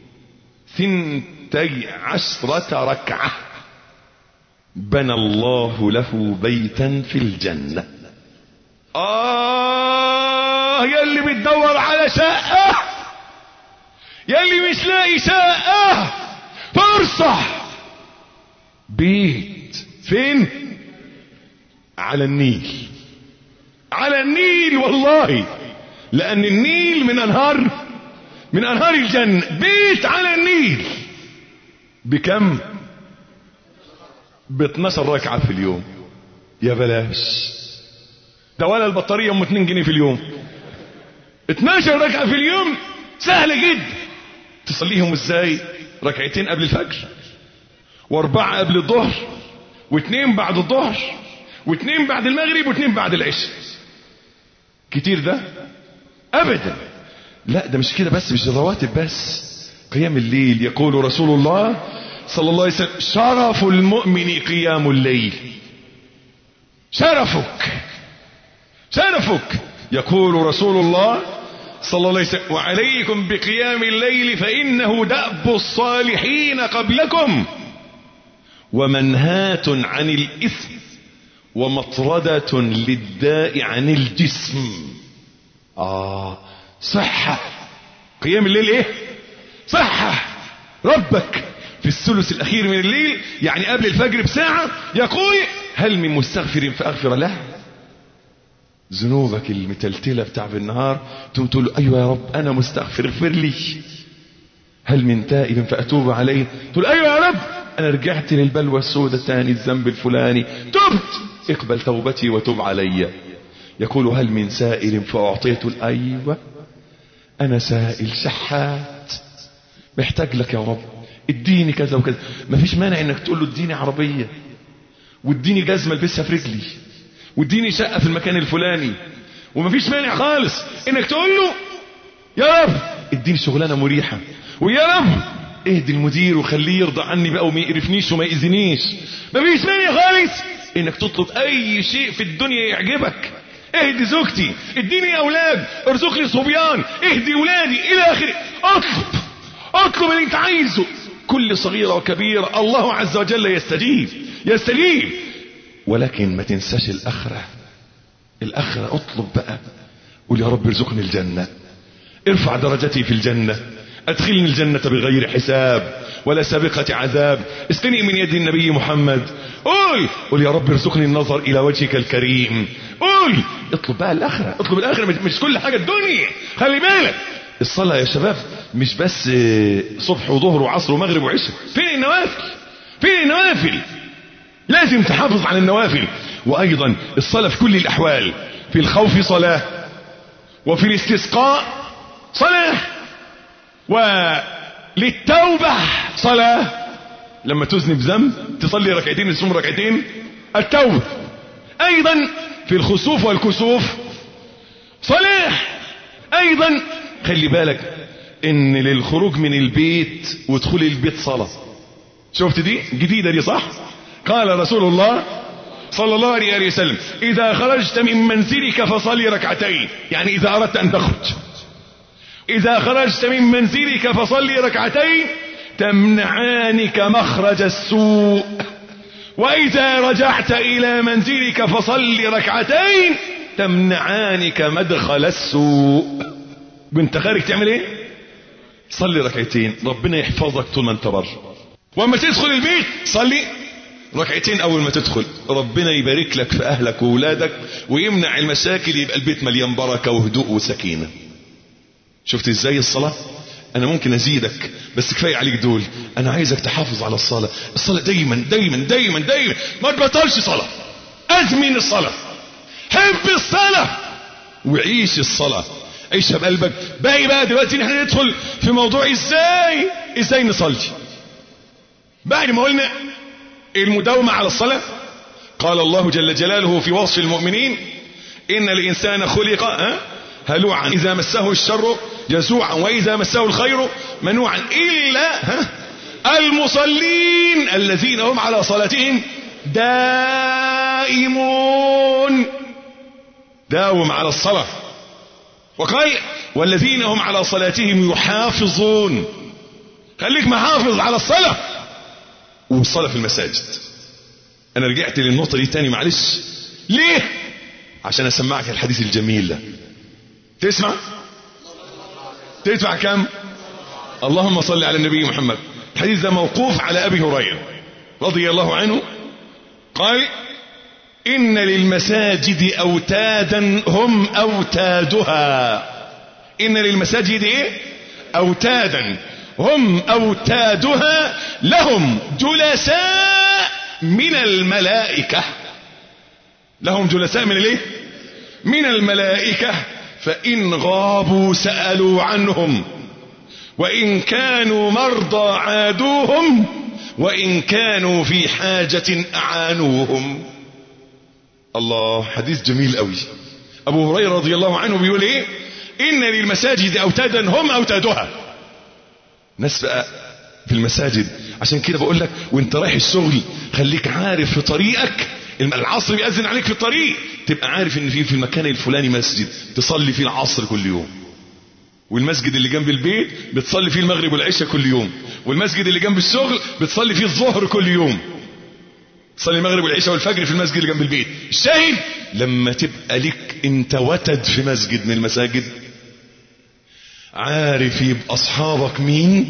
ثنتي عشرة ركعة بنى الله له بيتا في الجنة آه يا اللي بتدور على شقة يا اللي مش لاقي شقة فرصة بيت فين على النيل على النيل والله لأن النيل من أنهار من أنهار الجنة بيت على النيل بكم ب 12 ركعة في اليوم يا بلاش ده ولا البطارية ام 2 جنيه في اليوم 12 ركعة في اليوم سهلة جدا تصليهم ازاي ركعتين قبل الفجر واربعة قبل الظهر واثنين بعد الظهر واثنين بعد المغرب واثنين بعد العشاء كتير ده ابدا لا ده مش كده بس مش رواتب بس قيام الليل يقول رسول الله صلى الله عليه وسلم شرف المؤمن قيام الليل شرفك شرفك يقول رسول الله صلى الله عليه وسلم وعليكم بقيام الليل فإنه دأب الصالحين قبلكم ومنهاة عن الإثم ومطردة للداء عن الجسم آه صحة قيام الليل ايه صحة ربك في الثلث الأخير من الليل يعني قبل الفجر بساعة يقول هل من مستغفر فأغفر له ذنوبك المتلتلة بتاع بالنهار تقوم تقول له أيوة يا رب أنا مستغفر اغفر لي هل من تائب فأتوب عليه تقول أيوة يا رب أنا رجعت للبلوى السوداء تاني الذنب الفلاني تبت اقبل توبتي وتب علي يقول هل من سائل فأعطيته أيوة أنا سائل شحات محتاج لك يا رب اديني كذا وكذا مفيش مانع انك تقول له اديني عربية واديني جزمة البسها في رجلي واديني شقة في المكان الفلاني ومفيش مانع خالص انك تقول له يا رب اديني شغلانة مريحة ويا رب اهدي المدير وخليه يرضى عني بقى وما يقرفنيش وما يأذنيش مفيش مانع خالص انك تطلب اي شيء في الدنيا يعجبك اهدي زوجتي اديني اولاد ارزقني صبيان اهدي ولادي الى اخره اطلب اطلب اللي انت عايزه كل صغيرة وكبيرة الله عز وجل يستجيب يستجيب ولكن ما تنساش الاخرة الاخرة اطلب بقى قول يا رب ارزقني الجنة ارفع درجتي في الجنة ادخلني الجنة بغير حساب ولا سابقة عذاب اسقني من يد النبي محمد قول قول يا رب ارزقني النظر الى وجهك الكريم قول اطلب بقى الاخرة اطلب الاخرة مش كل حاجة الدنيا خلي بالك الصلاة يا شباب مش بس صبح وظهر وعصر ومغرب وعشاء فين النوافل فين النوافل لازم تحافظ على النوافل وايضا الصلاة في كل الاحوال في الخوف صلاة وفي الاستسقاء صلاة وللتوبة صلاة لما تذنب ذنب تصلي ركعتين تصوم ركعتين التوبة ايضا في الخسوف والكسوف صلاة ايضا خلي بالك ان للخروج من البيت ودخول البيت صلاة شفت دي جديدة دي صح قال رسول الله صلى الله عليه وسلم اذا خرجت من منزلك فصلي ركعتين يعني اذا اردت ان تخرج اذا خرجت من منزلك فصلي ركعتين تمنعانك مخرج السوء واذا رجعت الى منزلك فصلي ركعتين تمنعانك مدخل السوء وانت خارج تعمل ايه صلي ركعتين ربنا يحفظك طول ما انت بره واما تدخل البيت صلي ركعتين اول ما تدخل ربنا يبارك لك في اهلك واولادك ويمنع المشاكل يبقى البيت مليان بركه وهدوء وسكينه شفت ازاي الصلاة انا ممكن ازيدك بس كفاية عليك دول انا عايزك تحافظ على الصلاة الصلاة دايما دايما دايما دايما ما تبطلش صلاة ازمن الصلاة حب الصلاة وعيش الصلاة عيشها بقلبك باقي بقى دلوقتي نحن ندخل في موضوع ازاي ازاي نصلي بعد ما قلنا المداومة على الصلاة قال الله جل جلاله في وصف المؤمنين إن الإنسان خلق ها؟ هلوعا إذا مسه الشر جزوعا وإذا مسه الخير منوعا إلا ها؟ المصلين الذين هم على صلاتهم دائمون داوم على الصلاة وقال والذين هم على صلاتهم يحافظون خليك محافظ على الصلاة والصلاة في المساجد انا رجعت للنقطة دي تاني معلش ليه عشان اسمعك الحديث الجميل ده تسمع تدفع كم اللهم صل على النبي محمد الحديث ده موقوف على ابي هريرة رضي الله عنه قال ان للمساجد اوتادا هم اوتادها ان للمساجد ايه اوتادا هم اوتادها لهم جلساء من الملائكة لهم جلساء من الايه من الملائكة فإن غابوا سألوا عنهم وإن كانوا مرضى عادوهم وإن كانوا في حاجة أعانوهم الله حديث جميل قوي أبو هريرة رضي الله عنه بيقول إيه إن للمساجد أوتادا هم أوتادها ناس بقى في المساجد عشان كده بقول لك وانت رايح الشغل خليك عارف في طريقك العصر بيأذن عليك في الطريق تبقى عارف ان في في المكان الفلاني مسجد تصلي فيه العصر كل يوم والمسجد اللي جنب البيت بتصلي فيه المغرب والعشاء كل يوم والمسجد اللي جنب الشغل بتصلي فيه الظهر كل يوم تصلي المغرب والعشاء والفجر في المسجد اللي جنب البيت الشاهد لما تبقى لك انت وتد في مسجد من المساجد عارف يبقى اصحابك مين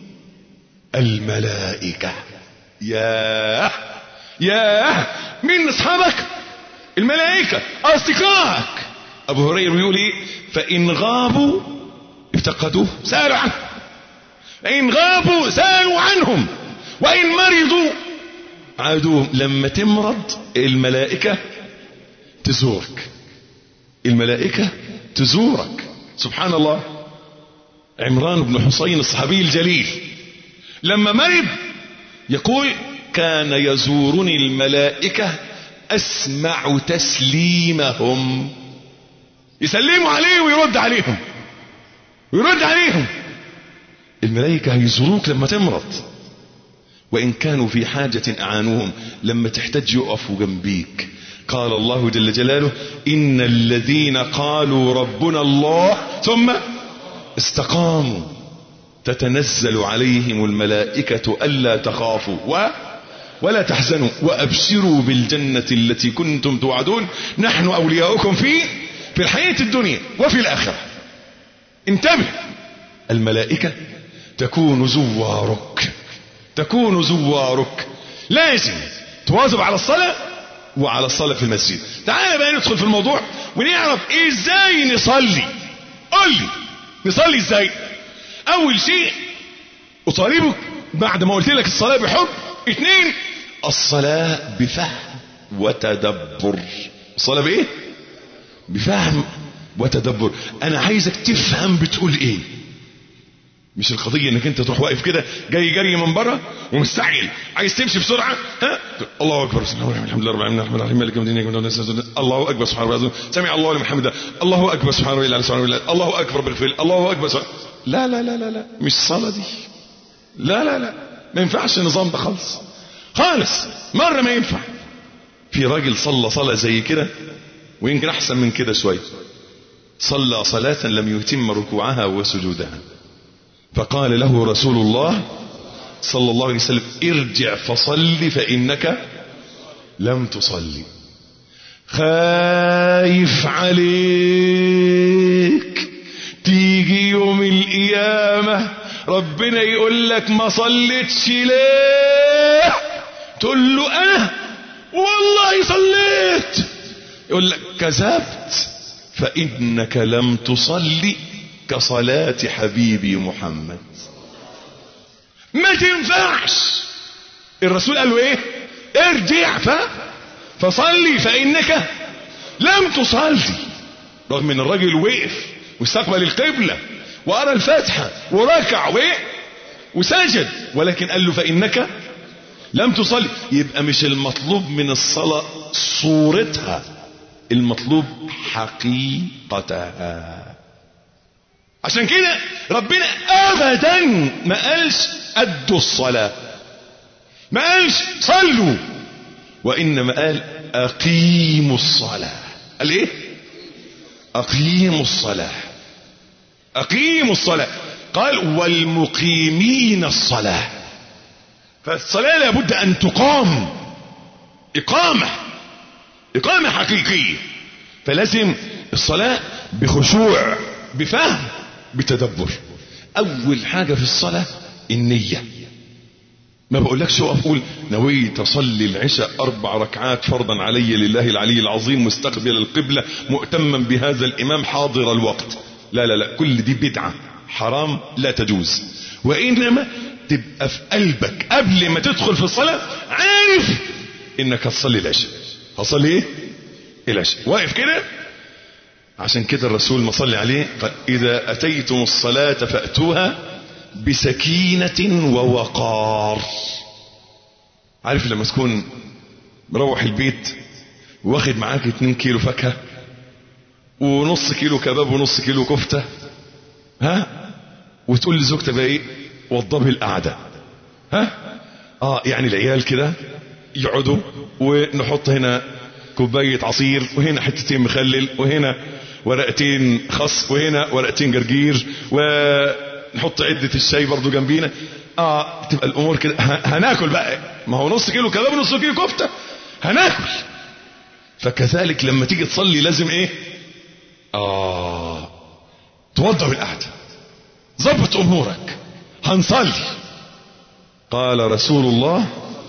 الملائكة ياه ياه مين اصحابك الملائكة اصدقائك ابو هريرة بيقول ايه فان غابوا افتقدوه سألوا عنه فان غابوا سألوا عنهم وان مرضوا عادوهم لما تمرض الملائكة تزورك الملائكة تزورك سبحان الله عمران بن حسين الصحابي الجليل لما مرض يقول كان يزورني الملائكة أسمع تسليمهم يسلموا عليه ويرد عليهم ويرد عليهم الملائكة هيزوروك لما تمرض وإن كانوا في حاجة أعانوهم لما تحتاج يقفوا جنبيك قال الله جل جلاله إن الذين قالوا ربنا الله ثم استقاموا تتنزل عليهم الملائكة ألا تخافوا و ولا تحزنوا وأبشروا بالجنة التي كنتم توعدون نحن أولياؤكم في في الحياة الدنيا وفي الآخرة انتبه الملائكة تكون زوارك تكون زوارك لازم تواظب على الصلاة وعلى الصلاة في المسجد تعال بقى ندخل في الموضوع ونعرف ازاي نصلي قل لي نصلي ازاي اول شيء اطالبك بعد ما قلت لك الصلاة بحب اثنين الصلاة بفهم وتدبر الصلاة بايه بفهم وتدبر انا عايزك تفهم بتقول ايه مش القضية انك انت تروح واقف كده جاي جري من بره ومستعجل عايز تمشي بسرعة ها الله اكبر بسم الله الحمد لله رب العالمين الرحمن الرحيم مالك يوم الدين الله اكبر سبحان الله سمع الله لمن حمده الله اكبر سبحان الله سبحان الله الله اكبر بالفعل الله اكبر سبحان لا لا لا لا لا مش الصلاة دي لا لا لا ما ينفعش النظام ده خالص خالص مرة ما ينفع في راجل صلى صلاة زي كده ويمكن احسن من كده شوية صلى صلاة لم يتم ركوعها وسجودها فقال له رسول الله صلى الله عليه وسلم ارجع فصل فإنك لم تصلي خايف عليك تيجي يوم القيامة ربنا يقول لك ما صليتش ليه تقول له انا والله صليت يقول لك كذبت فإنك لم تصلي كصلاة حبيبي محمد ما تنفعش الرسول قال له ايه ارجع ف فصلي فانك لم تصلي رغم ان الراجل وقف واستقبل القبلة وارى الفاتحة وركع وايه وسجد ولكن قال له فانك لم تصلي يبقى مش المطلوب من الصلاة صورتها المطلوب حقيقتها عشان كده ربنا ابدا ما قالش ادوا الصلاة ما قالش صلوا وانما قال اقيموا الصلاة قال ايه اقيموا الصلاة اقيموا الصلاة قال والمقيمين الصلاة فالصلاة لابد ان تقام اقامة اقامة حقيقية فلازم الصلاة بخشوع بفهم بتدبر اول حاجة في الصلاة النية ما بقولكش اقف قول نويت اصلي العشاء اربع ركعات فرضا علي لله العلي العظيم مستقبل القبلة مؤتما بهذا الامام حاضر الوقت لا لا لا كل دي بدعة حرام لا تجوز وانما تبقى في قلبك قبل ما تدخل في الصلاة عارف انك هتصلي العشاء هصلي ايه العشاء واقف كده عشان كده الرسول ما صلي عليه قال اذا اتيتم الصلاة فاتوها بسكينة ووقار عارف لما تكون مروح البيت واخد معاك 2 كيلو فاكهة ونص كيلو كباب ونص كيلو كفتة ها وتقول لزوجتك بقى ايه وضبي القعدة ها اه يعني العيال كده يقعدوا ونحط هنا كوباية عصير وهنا حتتين مخلل وهنا ورقتين خس وهنا ورقتين جرجير ونحط عدة الشاي برضو جنبينا اه تبقى الامور كده هناكل بقى ما هو نص كيلو كباب ونص كيلو كفتة هناكل فكذلك لما تيجي تصلي لازم ايه اه توضب القعدة ظبط امورك هنصلي قال رسول الله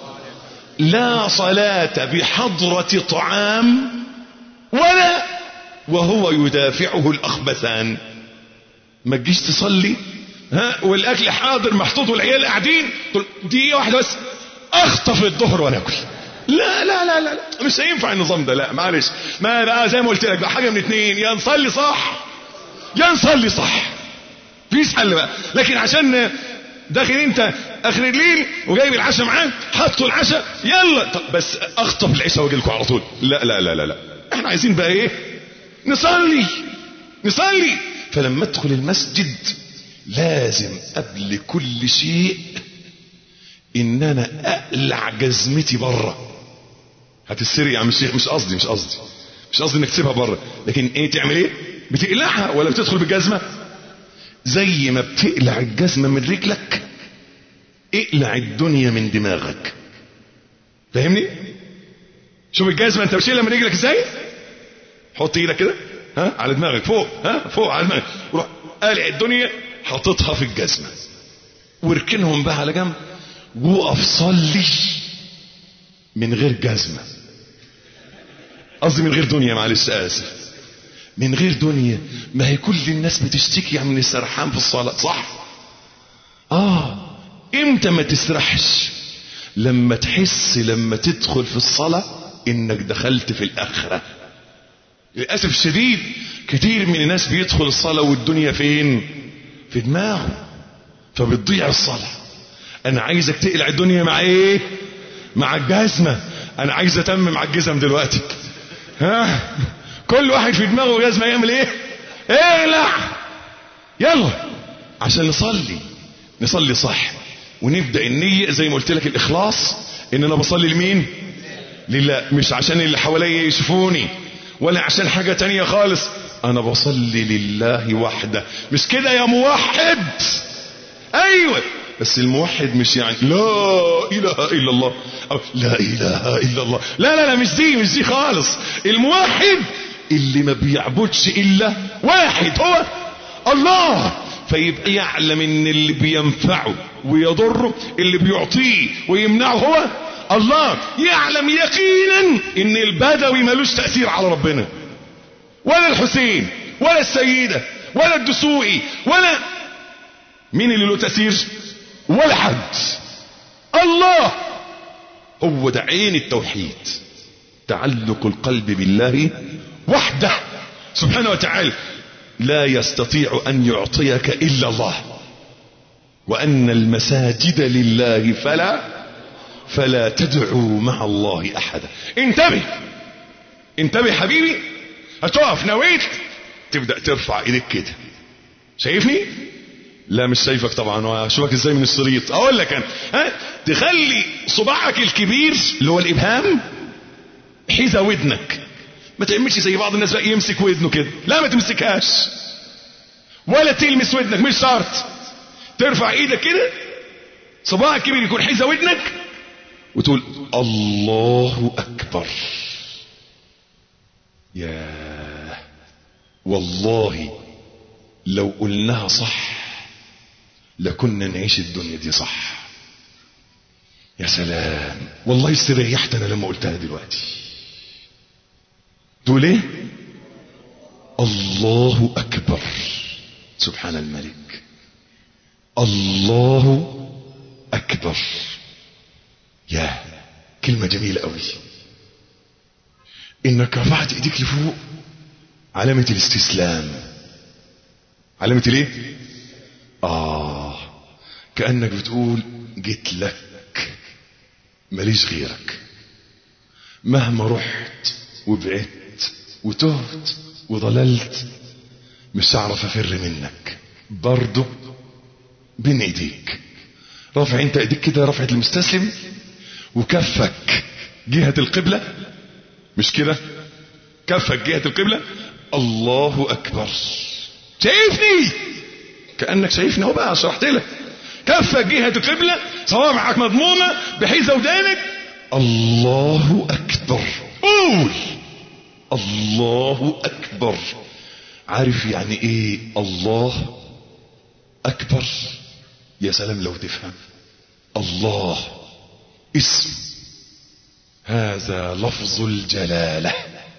لا صلاة بحضرة طعام ولا وهو يدافعه الأخبثان ما تجيش تصلي ها والاكل حاضر محطوط والعيال قاعدين دقيقه واحده بس اخطف الظهر وناكل لا لا لا لا لا مش هينفع النظام ده لا معلش ما بقى زي ما قلت لك بقى حاجه من اتنين يا نصلي صح يا نصلي صح مفيش حل بقى لكن عشان داخل انت اخر الليل وجايب العشاء معاك حطوا العشاء يلا طب بس اخطف العشاء واجي لكم على طول لا لا لا لا لا احنا عايزين بقى ايه نصلي نصلي فلما ادخل المسجد لازم قبل كل شيء ان انا اقلع جزمتي بره هتسرق يا عم الشيخ مش قصدي مش قصدي مش قصدي انك تسيبها بره لكن ايه تعمل ايه بتقلعها ولا بتدخل بالجزمه زي ما بتقلع الجزمه من رجلك اقلع الدنيا من دماغك فاهمني شوف الجزمه انت بتشيلها من رجلك ازاي حط ايدك كده ها على دماغك فوق ها فوق على دماغك وروح قالع الدنيا حاططها في الجزمه واركنهم بقى على جنب وقف صلي من غير جزمه قصدي من غير دنيا معلش اسف من غير دنيا ما هي كل الناس بتشتكي من السرحان في الصلاه صح اه امتى ما تسرحش لما تحس لما تدخل في الصلاه انك دخلت في الاخره للاسف الشديد كتير من الناس بيدخل الصلاه والدنيا فين في دماغه فبتضيع الصلاه انا عايزك تقلع الدنيا مع ايه مع الجزمه انا عايز اتمم على الجزم دلوقتي ها كل واحد في دماغه جزمه يعمل ايه اقلع يلا عشان نصلي نصلي صح ونبدا النيه زي ما قلت لك الاخلاص ان انا بصلي لمين لله مش عشان اللي حواليا يشوفوني ولا عشان حاجة تانية خالص انا بصلي لله وحده مش كده يا موحد ايوه بس الموحد مش يعني لا اله الا الله أو لا اله الا الله لا لا لا مش دي مش دي خالص الموحد اللي ما بيعبدش الا واحد هو الله فيبقى يعلم ان اللي بينفعه ويضره اللي بيعطيه ويمنعه هو الله يعلم يقينا ان البدوي ملوش تأثير على ربنا ولا الحسين ولا السيدة ولا الدسوقي ولا مين اللي له تأثير ولا حد الله هو ده عين التوحيد تعلق القلب بالله وحده سبحانه وتعالى لا يستطيع أن يعطيك إلا الله وأن المساجد لله فلا فلا تدعوا مع الله أحدا انتبه انتبه حبيبي هتقف نويت تبدأ ترفع ايديك كده شايفني لا مش شايفك طبعا واشوفك ازاي من الشريط اقول لك انا ها تخلي صباعك الكبير اللي هو الابهام حذا ودنك ما تعملش زي بعض الناس بقى يمسك ودنه كده لا ما تمسكهاش ولا تلمس ودنك مش شرط ترفع ايدك كده صباعك الكبير يكون حذا ودنك وتقول الله اكبر يا والله لو قلناها صح لكنا نعيش الدنيا دي صح يا سلام والله استريحت انا لما قلتها دلوقتي تقول ايه الله اكبر سبحان الملك الله اكبر يا كلمة جميلة قوي انك رفعت ايديك لفوق علامة الاستسلام علامة الايه اه كأنك بتقول جيت لك ماليش غيرك مهما رحت وبعدت وتهت وضللت مش هعرف افر منك برضه بين ايديك رافع انت ايديك كده رفعة المستسلم وكفك جهة القبلة مش كده كفك جهة القبلة الله اكبر شايفني كأنك شايفني اهو بقى شرحت لك كفك جهة القبلة صوابعك مضمومة بحيث ودانك الله اكبر قول الله اكبر عارف يعني ايه الله اكبر يا سلام لو تفهم الله اسم هذا لفظ الجلالة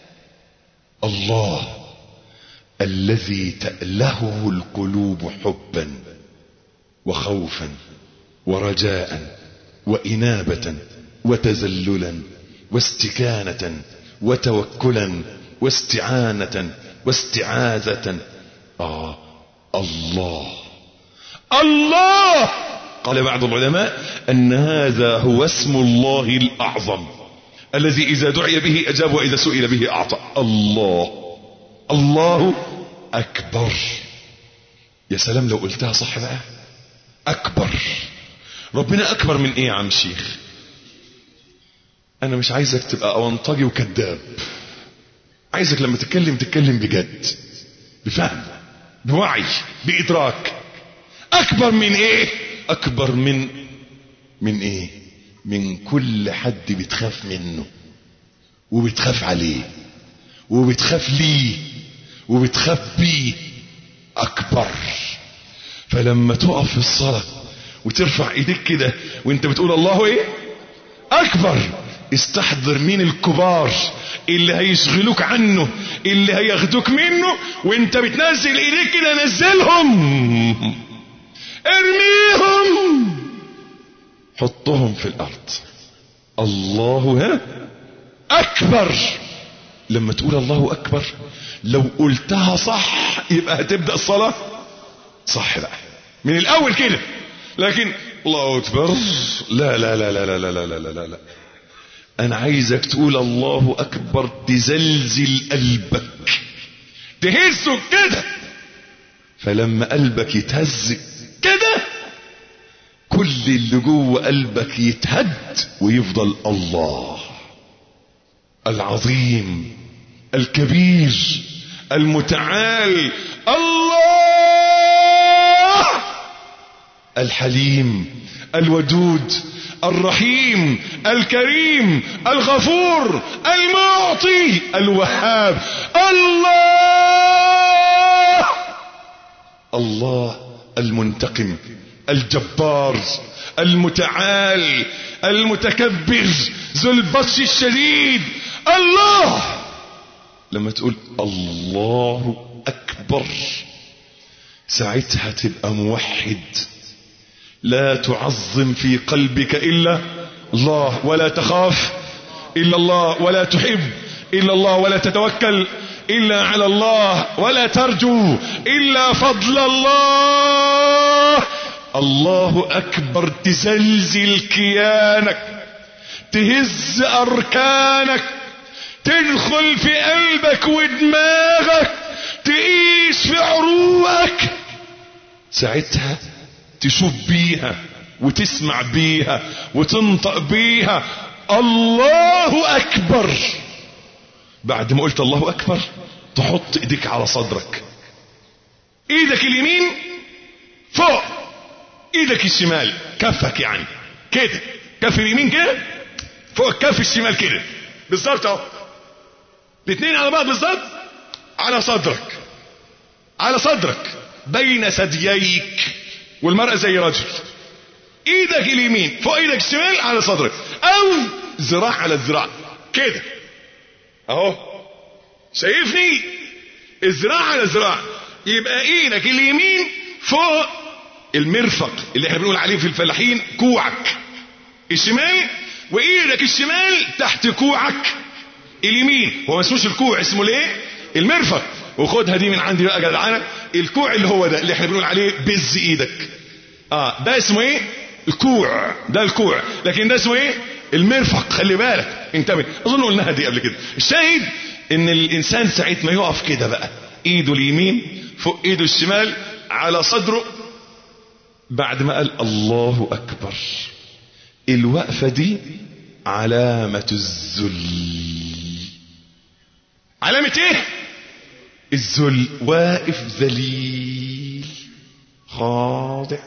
الله الذي تألهه القلوب حبا وخوفا ورجاء وإنابة وتذللا واستكانة وتوكلا واستعانة واستعاذة آه الله الله قال بعض العلماء أن هذا هو اسم الله الأعظم الذي إذا دعي به أجاب وإذا سئل به أعطى الله الله أكبر يا سلام لو قلتها صح بقى أكبر ربنا أكبر من إيه يا عم شيخ أنا مش عايزك تبقى أونطجي وكذاب عايزك لما تتكلم تتكلم بجد بفهم بوعي بإدراك أكبر من إيه أكبر من من إيه من كل حد بتخاف منه وبتخاف عليه وبتخاف ليه وبتخاف بيه أكبر فلما تقف في الصلاة وترفع ايديك كده وانت بتقول الله ايه اكبر استحضر مين الكبار اللي هيشغلوك عنه اللي هياخدوك منه وانت بتنزل ايديك كده نزلهم ارميهم حطهم في الارض الله ها اكبر لما تقول الله اكبر لو قلتها صح يبقى هتبدأ الصلاة صح بقى من الاول كده لكن الله اكبر لا لا لا لا لا لا لا لا لا لا انا عايزك تقول الله اكبر تزلزل قلبك تهزه كده فلما قلبك يتهز كده كل اللي جوه قلبك يتهد ويفضل الله العظيم الكبير المتعال الله الحليم الودود الرحيم الكريم الغفور المعطي الوهاب الله الله المنتقم الجبار المتعال المتكبر ذو البطش الشديد الله لما تقول الله اكبر ساعتها تبقى موحد لا تعظم في قلبك إلا الله ولا تخاف إلا الله ولا تحب إلا الله ولا تتوكل إلا على الله ولا ترجو إلا فضل الله الله أكبر تزلزل كيانك تهز أركانك تدخل في قلبك ودماغك تقيس في عروقك ساعتها تشوف بيها وتسمع بيها وتنطق بيها الله أكبر بعد ما قلت الله أكبر تحط ايديك على صدرك ايدك اليمين فوق ايدك الشمال كفك يعني كده كف اليمين كده فوق كف الشمال كده بالظبط اهو الاثنين على بعض بالظبط على صدرك على صدرك بين ثدييك والمرأة زي رجل ايدك اليمين فوق ايدك الشمال على صدرك او ذراع على الذراع كده اهو شايفني الذراع على الذراع يبقى ايدك اليمين فوق المرفق اللي احنا بنقول عليه في الفلاحين كوعك الشمال وايدك الشمال تحت كوعك اليمين هو ما اسموش الكوع اسمه ليه المرفق وخدها دي من عندي بقى يا جدعانه الكوع اللي هو ده اللي احنا بنقول عليه بز ايدك اه ده اسمه ايه الكوع ده الكوع لكن ده اسمه ايه المرفق خلي بالك انتبه اظن قلناها دي قبل كده الشاهد ان الانسان ساعه ما يقف كده بقى ايده اليمين فوق ايده الشمال على صدره بعد ما قال الله اكبر الوقفه دي علامه الذل علامه ايه الذل واقف ذليل خاضع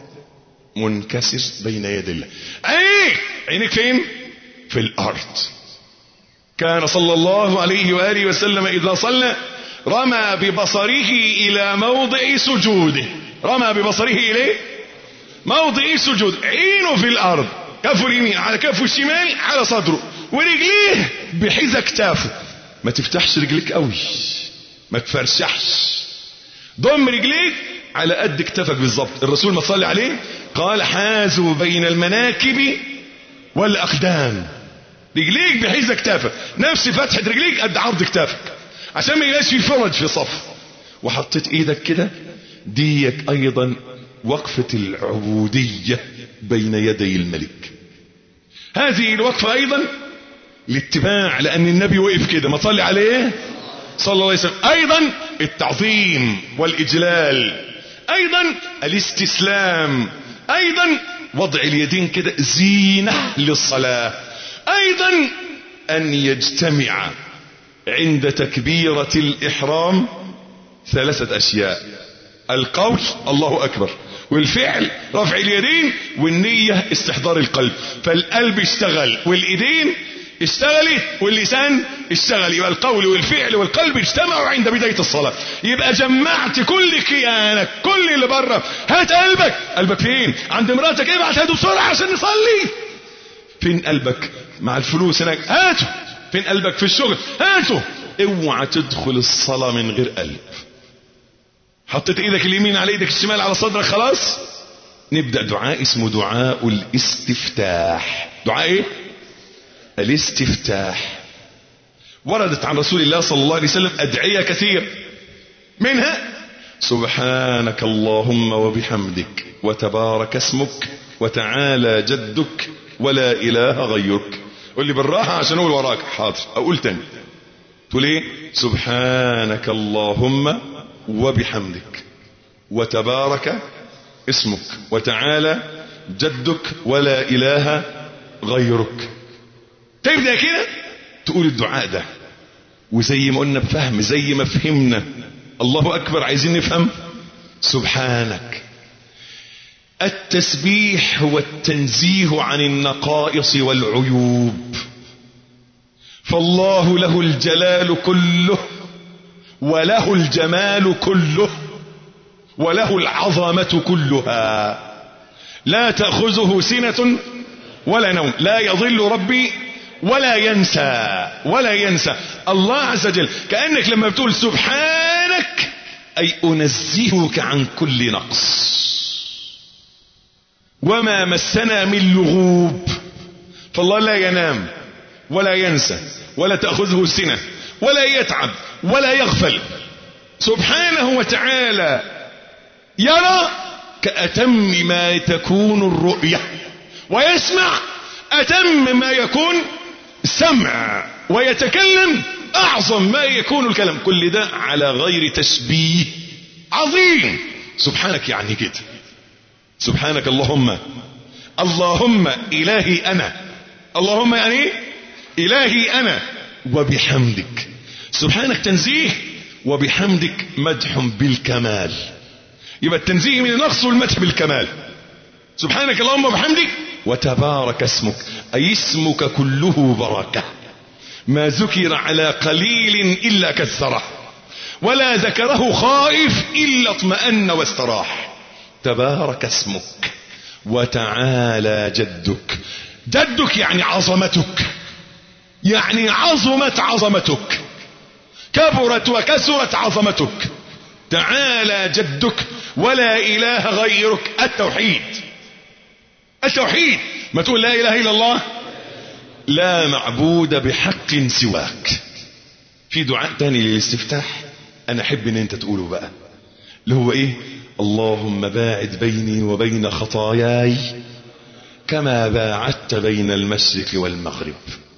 منكسر بين يدي الله ايه عينك فين في الارض كان صلى الله عليه واله وسلم اذا صلى رمى ببصره الى موضع سجوده رمى ببصره اليه موضع سجود عينه في الارض كفه اليمين على كفه الشمال على صدره ورجليه بحذا كتافه ما تفتحش رجليك قوي ما تفرشحش ضم رجليك على قد كتفك بالظبط الرسول ما صلي عليه قال حازوا بين المناكب والاقدام رجليك بحيث كتافك نفس فتحة رجليك قد عرض كتافك عشان ما يبقاش في فرج في صف وحطيت ايدك كده ديك ايضا وقفة العبودية بين يدي الملك هذه الوقفة ايضا الاتباع لان النبي وقف كده ما تصلي عليه صلى الله عليه وسلم ايضا التعظيم والاجلال ايضا الاستسلام ايضا وضع اليدين كده زينة للصلاة ايضا ان يجتمع عند تكبيرة الاحرام ثلاثة اشياء القول الله اكبر والفعل رفع اليدين والنية استحضار القلب فالقلب اشتغل والايدين اشتغلت واللسان اشتغل يبقى القول والفعل والقلب اجتمعوا عند بداية الصلاة يبقى جمعت كل كيانك كل اللي بره هات قلبك قلبك فين عند مراتك ابعت هاته بسرعة عشان نصلي فين قلبك مع الفلوس هناك هاته فين قلبك في الشغل هاته اوعى تدخل الصلاة من غير قلب حطيت ايدك اليمين على ايدك الشمال على صدرك خلاص نبدأ دعاء اسمه دعاء الاستفتاح دعاء ايه الاستفتاح وردت عن رسول الله صلى الله عليه وسلم أدعية كثير منها سبحانك اللهم وبحمدك وتبارك اسمك وتعالى جدك ولا إله غيرك قول لي بالراحة عشان أقول وراك حاضر أقول تاني تقول ايه سبحانك اللهم وبحمدك وتبارك اسمك وتعالى جدك ولا إله غيرك تبدأ كده تقول الدعاء ده وزي ما قلنا بفهم زي ما فهمنا الله أكبر عايزين نفهم سبحانك التسبيح هو التنزيه عن النقائص والعيوب فالله له الجلال كله وله الجمال كله وله العظمة كلها لا تأخذه سنة ولا نوم لا يضل ربي ولا ينسى ولا ينسى الله عز وجل كأنك لما بتقول سبحانك أي أنزهك عن كل نقص وما مسنا من لغوب فالله لا ينام ولا ينسى ولا تأخذه سنة ولا يتعب ولا يغفل سبحانه وتعالى يرى كأتم ما تكون الرؤية ويسمع أتم ما يكون سمع ويتكلم أعظم ما يكون الكلام كل ده على غير تشبيه عظيم سبحانك يعني كده سبحانك اللهم اللهم إلهي أنا اللهم يعني إلهي أنا وبحمدك سبحانك تنزيه وبحمدك مدح بالكمال يبقى التنزيه من النقص والمدح بالكمال سبحانك اللهم وبحمدك وتبارك اسمك أي اسمك كله بركة ما ذكر على قليل إلا كثره ولا ذكره خائف إلا اطمأن واستراح تبارك اسمك وتعالى جدك جدك يعني عظمتك يعني عظمت عظمتك كبرت وكسرت عظمتك تعالى جدك ولا إله غيرك التوحيد التوحيد ما تقول لا إله إلا الله لا معبود بحق سواك في دعاء تاني للاستفتاح انا احب ان انت تقوله بقى اللي هو ايه اللهم باعد بيني وبين خطاياي كما باعدت بين المشرق والمغرب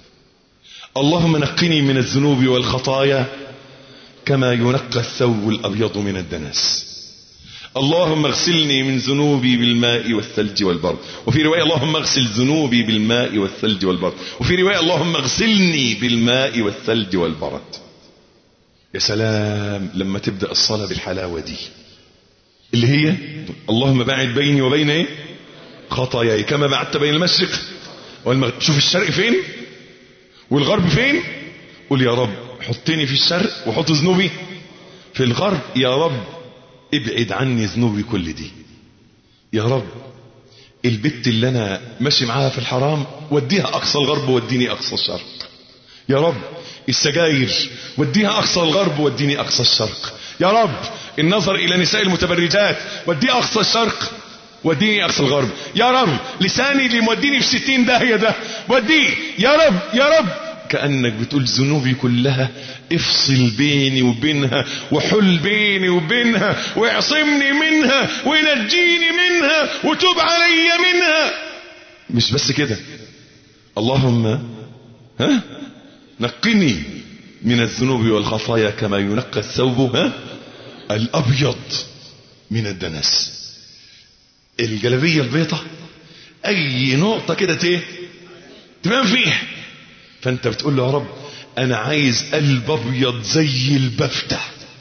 اللهم نقني من الذنوب والخطايا كما ينقى الثوب الابيض من الدنس اللهم اغسلني من ذنوبي بالماء والثلج والبرد وفي رواية اللهم اغسل ذنوبي بالماء والثلج والبرد وفي رواية اللهم اغسلني بالماء والثلج والبرد يا سلام لما تبدأ الصلاة بالحلاوة دي اللي هي اللهم باعد بيني وبين ايه خطاياي كما بعدت بين المشرق والمغرب شوف الشرق فين والغرب فين قول يا رب حطني في الشرق وحط ذنوبي في الغرب يا رب ابعد عني ذنوبي كل دي يا رب البت اللي انا ماشي معاها في الحرام وديها اقصى الغرب وديني اقصى الشرق يا رب السجاير وديها اقصى الغرب وديني اقصى الشرق يا رب النظر الى نساء المتبرجات وديه اقصى الشرق وديني اقصى الغرب يا رب لساني اللي موديني في ستين داهية ده وديه يا رب يا رب كأنك بتقول ذنوبي كلها افصل بيني وبينها وحل بيني وبينها واعصمني منها ونجيني منها وتوب علي منها مش بس كده اللهم ها نقني من الذنوب والخطايا كما ينقى الثوب ها الابيض من الدنس الجلبية البيضة اي نقطة كده ايه تبان فيها فانت بتقول له يا رب انا عايز قلب ابيض زي البفتة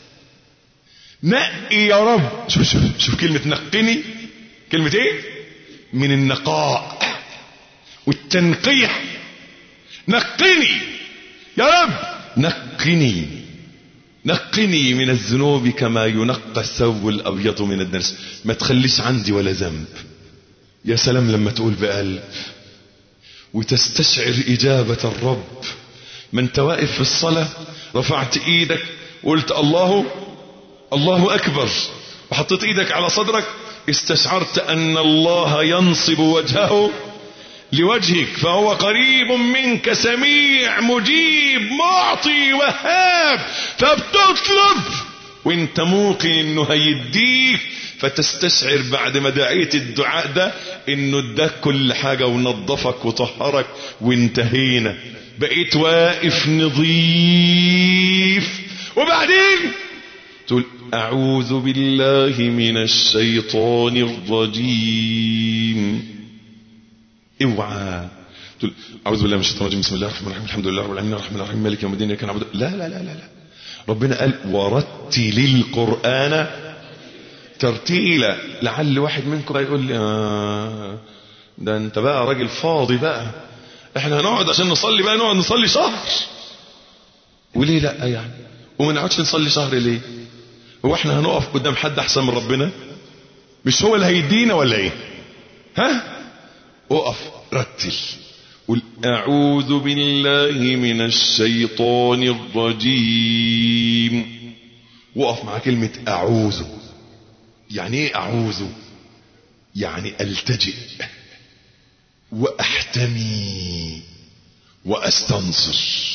نقي يا رب شوف شوف شوف كلمة نقني كلمة ايه من النقاء والتنقية نقني يا رب نقني نقني من الذنوب كما ينقى الثوب الابيض من الدنس ما تخليش عندي ولا ذنب يا سلام لما تقول بقلب وتستشعر اجابة الرب ما انت واقف في الصلاة رفعت ايدك وقلت الله الله اكبر وحطيت ايدك على صدرك استشعرت ان الله ينصب وجهه لوجهك فهو قريب منك سميع مجيب معطي وهاب فبتطلب وانت موقن انه هيديك فتستشعر بعد ما دعيت الدعاء ده انه اداك كل حاجة ونظفك وطهرك وانتهينا بقيت واقف نظيف وبعدين تقول اعوذ بالله من الشيطان الرجيم اوعى تقول اعوذ بالله من الشيطان الرجيم بسم الله الرحمن الرحيم الحمد لله رب العالمين الرحمن الرحيم مالك يوم الدين اياك نعبد لا لا لا لا لا ربنا قال ورتل القران ترتيلا لعل واحد منكم يقول لي آه ده انت بقى راجل فاضي بقى احنا هنقعد عشان نصلي بقى نقعد نصلي شهر وليه لا يعني وما نقعدش نصلي شهر ليه هو احنا هنقف قدام حد احسن من ربنا مش هو اللي هيدينا ولا ايه ها اقف رتل قل اعوذ بالله من الشيطان الرجيم وقف مع كلمة أعوذ يعني إيه أعوذ يعني ألتجئ وأحتمي وأستنصر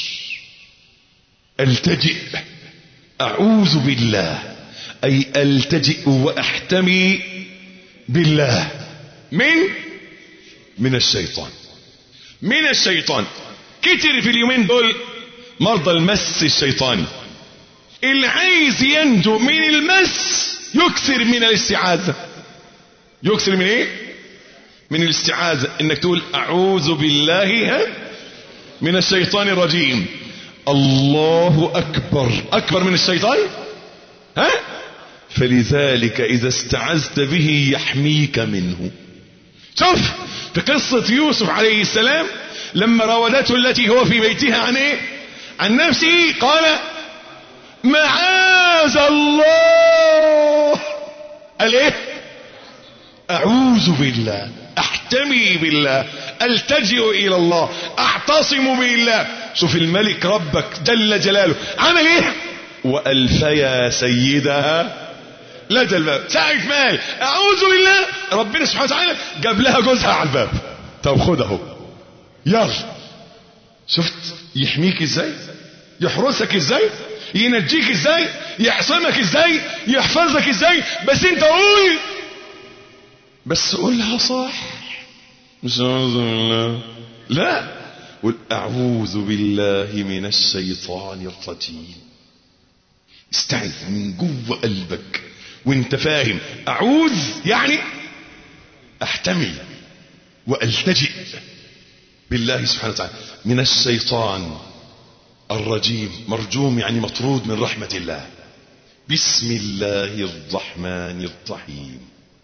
ألتجئ أعوذ بالله أي ألتجئ وأحتمي بالله من من الشيطان من الشيطان كتر في اليومين دول مرضى المس الشيطاني اللي عايز ينجو من المس يكثر من الاستعاذة يكثر من ايه من الاستعاذة انك تقول اعوذ بالله ها من الشيطان الرجيم الله اكبر اكبر من الشيطان ها فلذلك اذا استعذت به يحميك منه شوف في قصة يوسف عليه السلام لما راودته التي هو في بيتها عن ايه عن نفسه قال معاذ الله قال ايه اعوذ بالله احتمي بالله التجئ الى الله اعتصم بالله شوف الملك ربك جل جلاله عمل ايه والفيا سيدها لدى الباب ساعة مال اعوذ بالله ربنا سبحانه وتعالى جاب لها جوزها على الباب طب خد اهو يلا شفت يحميك ازاي يحرسك ازاي ينجيك ازاي يعصمك ازاي يحفظك ازاي بس انت قول بس قولها صح مش اعوذ بالله لا قل اعوذ بالله من الشيطان الرجيم استعذ من جوه قلبك وانت فاهم اعوذ يعني احتمي والتجئ بالله سبحانه وتعالى من الشيطان الرجيم مرجوم يعني مطرود من رحمة الله بسم الله الرحمن الرحيم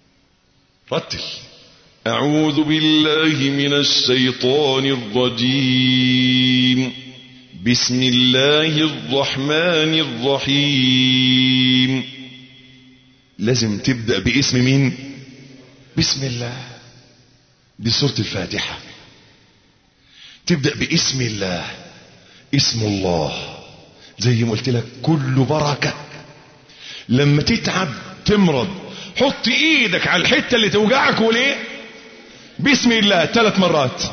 رتل أعوذ بالله من الشيطان الرجيم بسم الله الرحمن الرحيم لازم تبدأ باسم مين بسم الله دي سورة الفاتحة تبدأ باسم الله اسم الله زي ما قلت لك كل بركة لما تتعب تمرض حط ايدك على الحتة اللي توجعك وليه بسم الله ثلاث مرات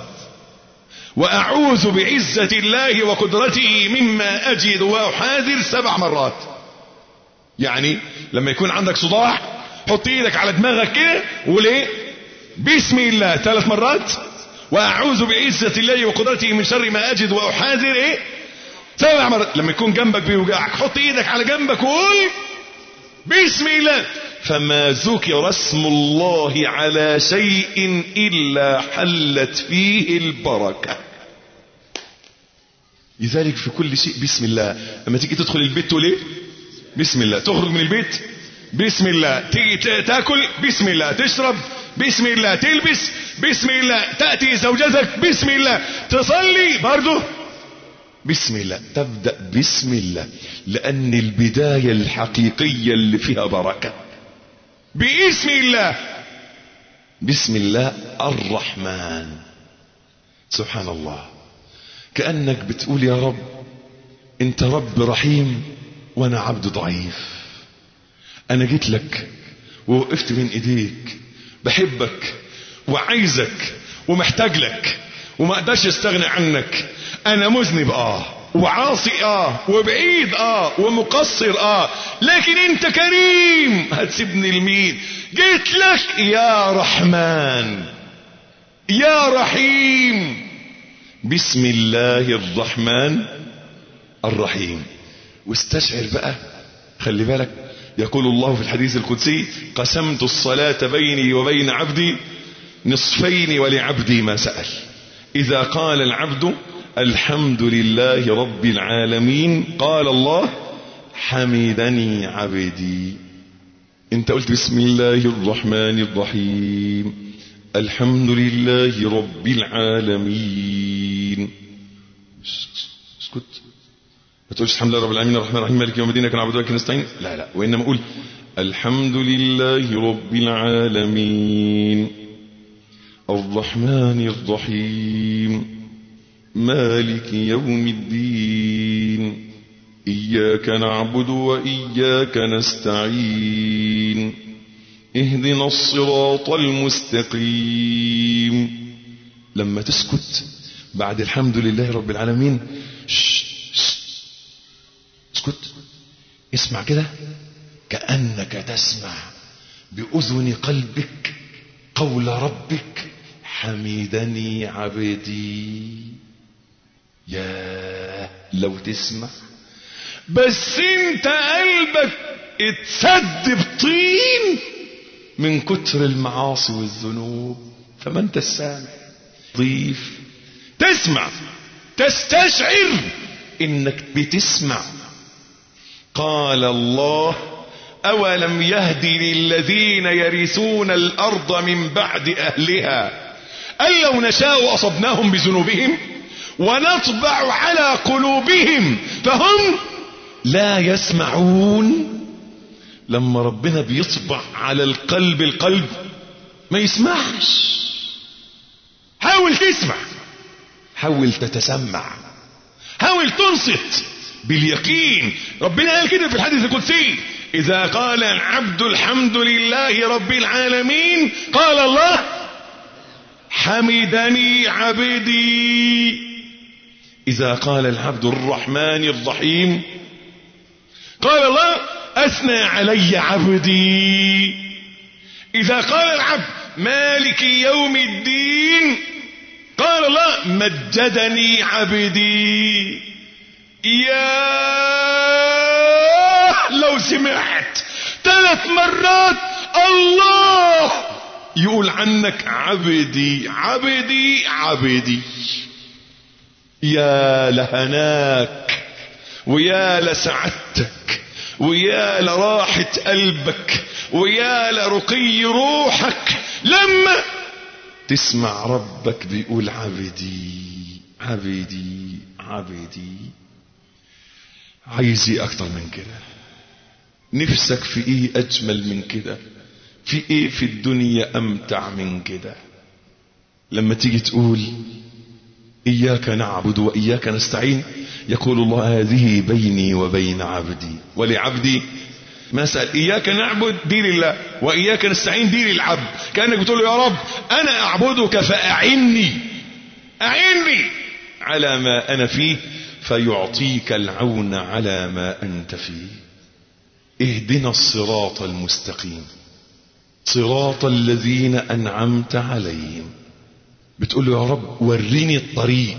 واعوذ بعزة الله وقدرته مما اجد واحاذر سبع مرات يعني لما يكون عندك صداع حط ايدك على دماغك كده وليه بسم الله ثلاث مرات واعوذ بعزة الله وقدرته من شر ما اجد واحاذر ايه سبع مرات لما يكون جنبك بيوجعك حط ايدك على جنبك وقول بسم الله فما ذكر اسم الله على شيء الا حلت فيه البركة لذلك في كل شيء بسم الله لما تيجي تدخل البيت تقول ايه بسم الله تخرج من البيت بسم الله تيجي تاكل بسم الله تشرب بسم الله تلبس بسم الله تأتي زوجتك بسم الله تصلي برضه بسم الله تبدأ بسم الله لأن البداية الحقيقية اللي فيها بركة باسم الله بسم الله الرحمن سبحان الله كأنك بتقول يا رب انت رب رحيم وانا عبد ضعيف انا جيت لك ووقفت بين ايديك بحبك وعايزك ومحتاج لك وما اقدرش استغنى عنك انا مذنب اه وعاصي اه وبعيد اه ومقصر اه لكن انت كريم هتسيبني لمين جيت لك يا رحمن يا رحيم بسم الله الرحمن الرحيم واستشعر بقى خلي بالك يقول الله في الحديث القدسي قسمت الصلاة بيني وبين عبدي نصفين ولعبدي ما سأل إذا قال العبد الحمد لله رب العالمين قال الله حمدني عبدي انت قلت بسم الله الرحمن الرحيم الحمد لله رب العالمين اسكت ما تقولش الحمد لله رب العالمين الرحمن الرحيم مالك يوم الدين كنا نعبد وإياك نستعين لا لا وإنما قول الحمد لله رب العالمين الرحمن الرحيم مالك يوم الدين إياك نعبد وإياك نستعين اهدنا الصراط المستقيم لما تسكت بعد الحمد لله رب العالمين شش شش اسكت اسمع كده كأنك تسمع بأذن قلبك قول ربك حمدني عبدي يا لو تسمع بس انت قلبك اتسد بطين من كتر المعاصي والذنوب فما انت السامع ضيف تسمع تستشعر انك بتسمع قال الله اولم يهد للذين يرثون الارض من بعد اهلها ان لو نشاء اصبناهم بذنوبهم ونطبع على قلوبهم فهم لا يسمعون لما ربنا بيطبع على القلب القلب ما يسمعش حاول تسمع حاول تتسمع حاول تنصت باليقين ربنا قال كده في الحديث القدسي اذا قال العبد الحمد لله رب العالمين قال الله حمدني عبدي اذا قال العبد الرحمن الرحيم قال الله اثنى علي عبدي اذا قال العبد مالك يوم الدين قال الله مجدني عبدي يا لو سمعت ثلاث مرات الله يقول عنك عبدي عبدي عبدي يا لهناك ويا لسعادتك ويا لراحة قلبك ويا لرقي روحك لما تسمع ربك بيقول عبدي عبدي عبدي عايز ايه اكتر من كده نفسك في ايه اجمل من كده في ايه في الدنيا امتع من كده لما تيجي تقول اياك نعبد واياك نستعين يقول الله هذه بيني وبين عبدي ولعبدي ما سأل إياك نعبد دي لله وإياك نستعين دي للعبد كأنك بتقول له يا رب أنا أعبدك فأعني أعني على ما أنا فيه فيعطيك العون على ما أنت فيه اهدنا الصراط المستقيم صراط الذين أنعمت عليهم بتقول له يا رب وريني الطريق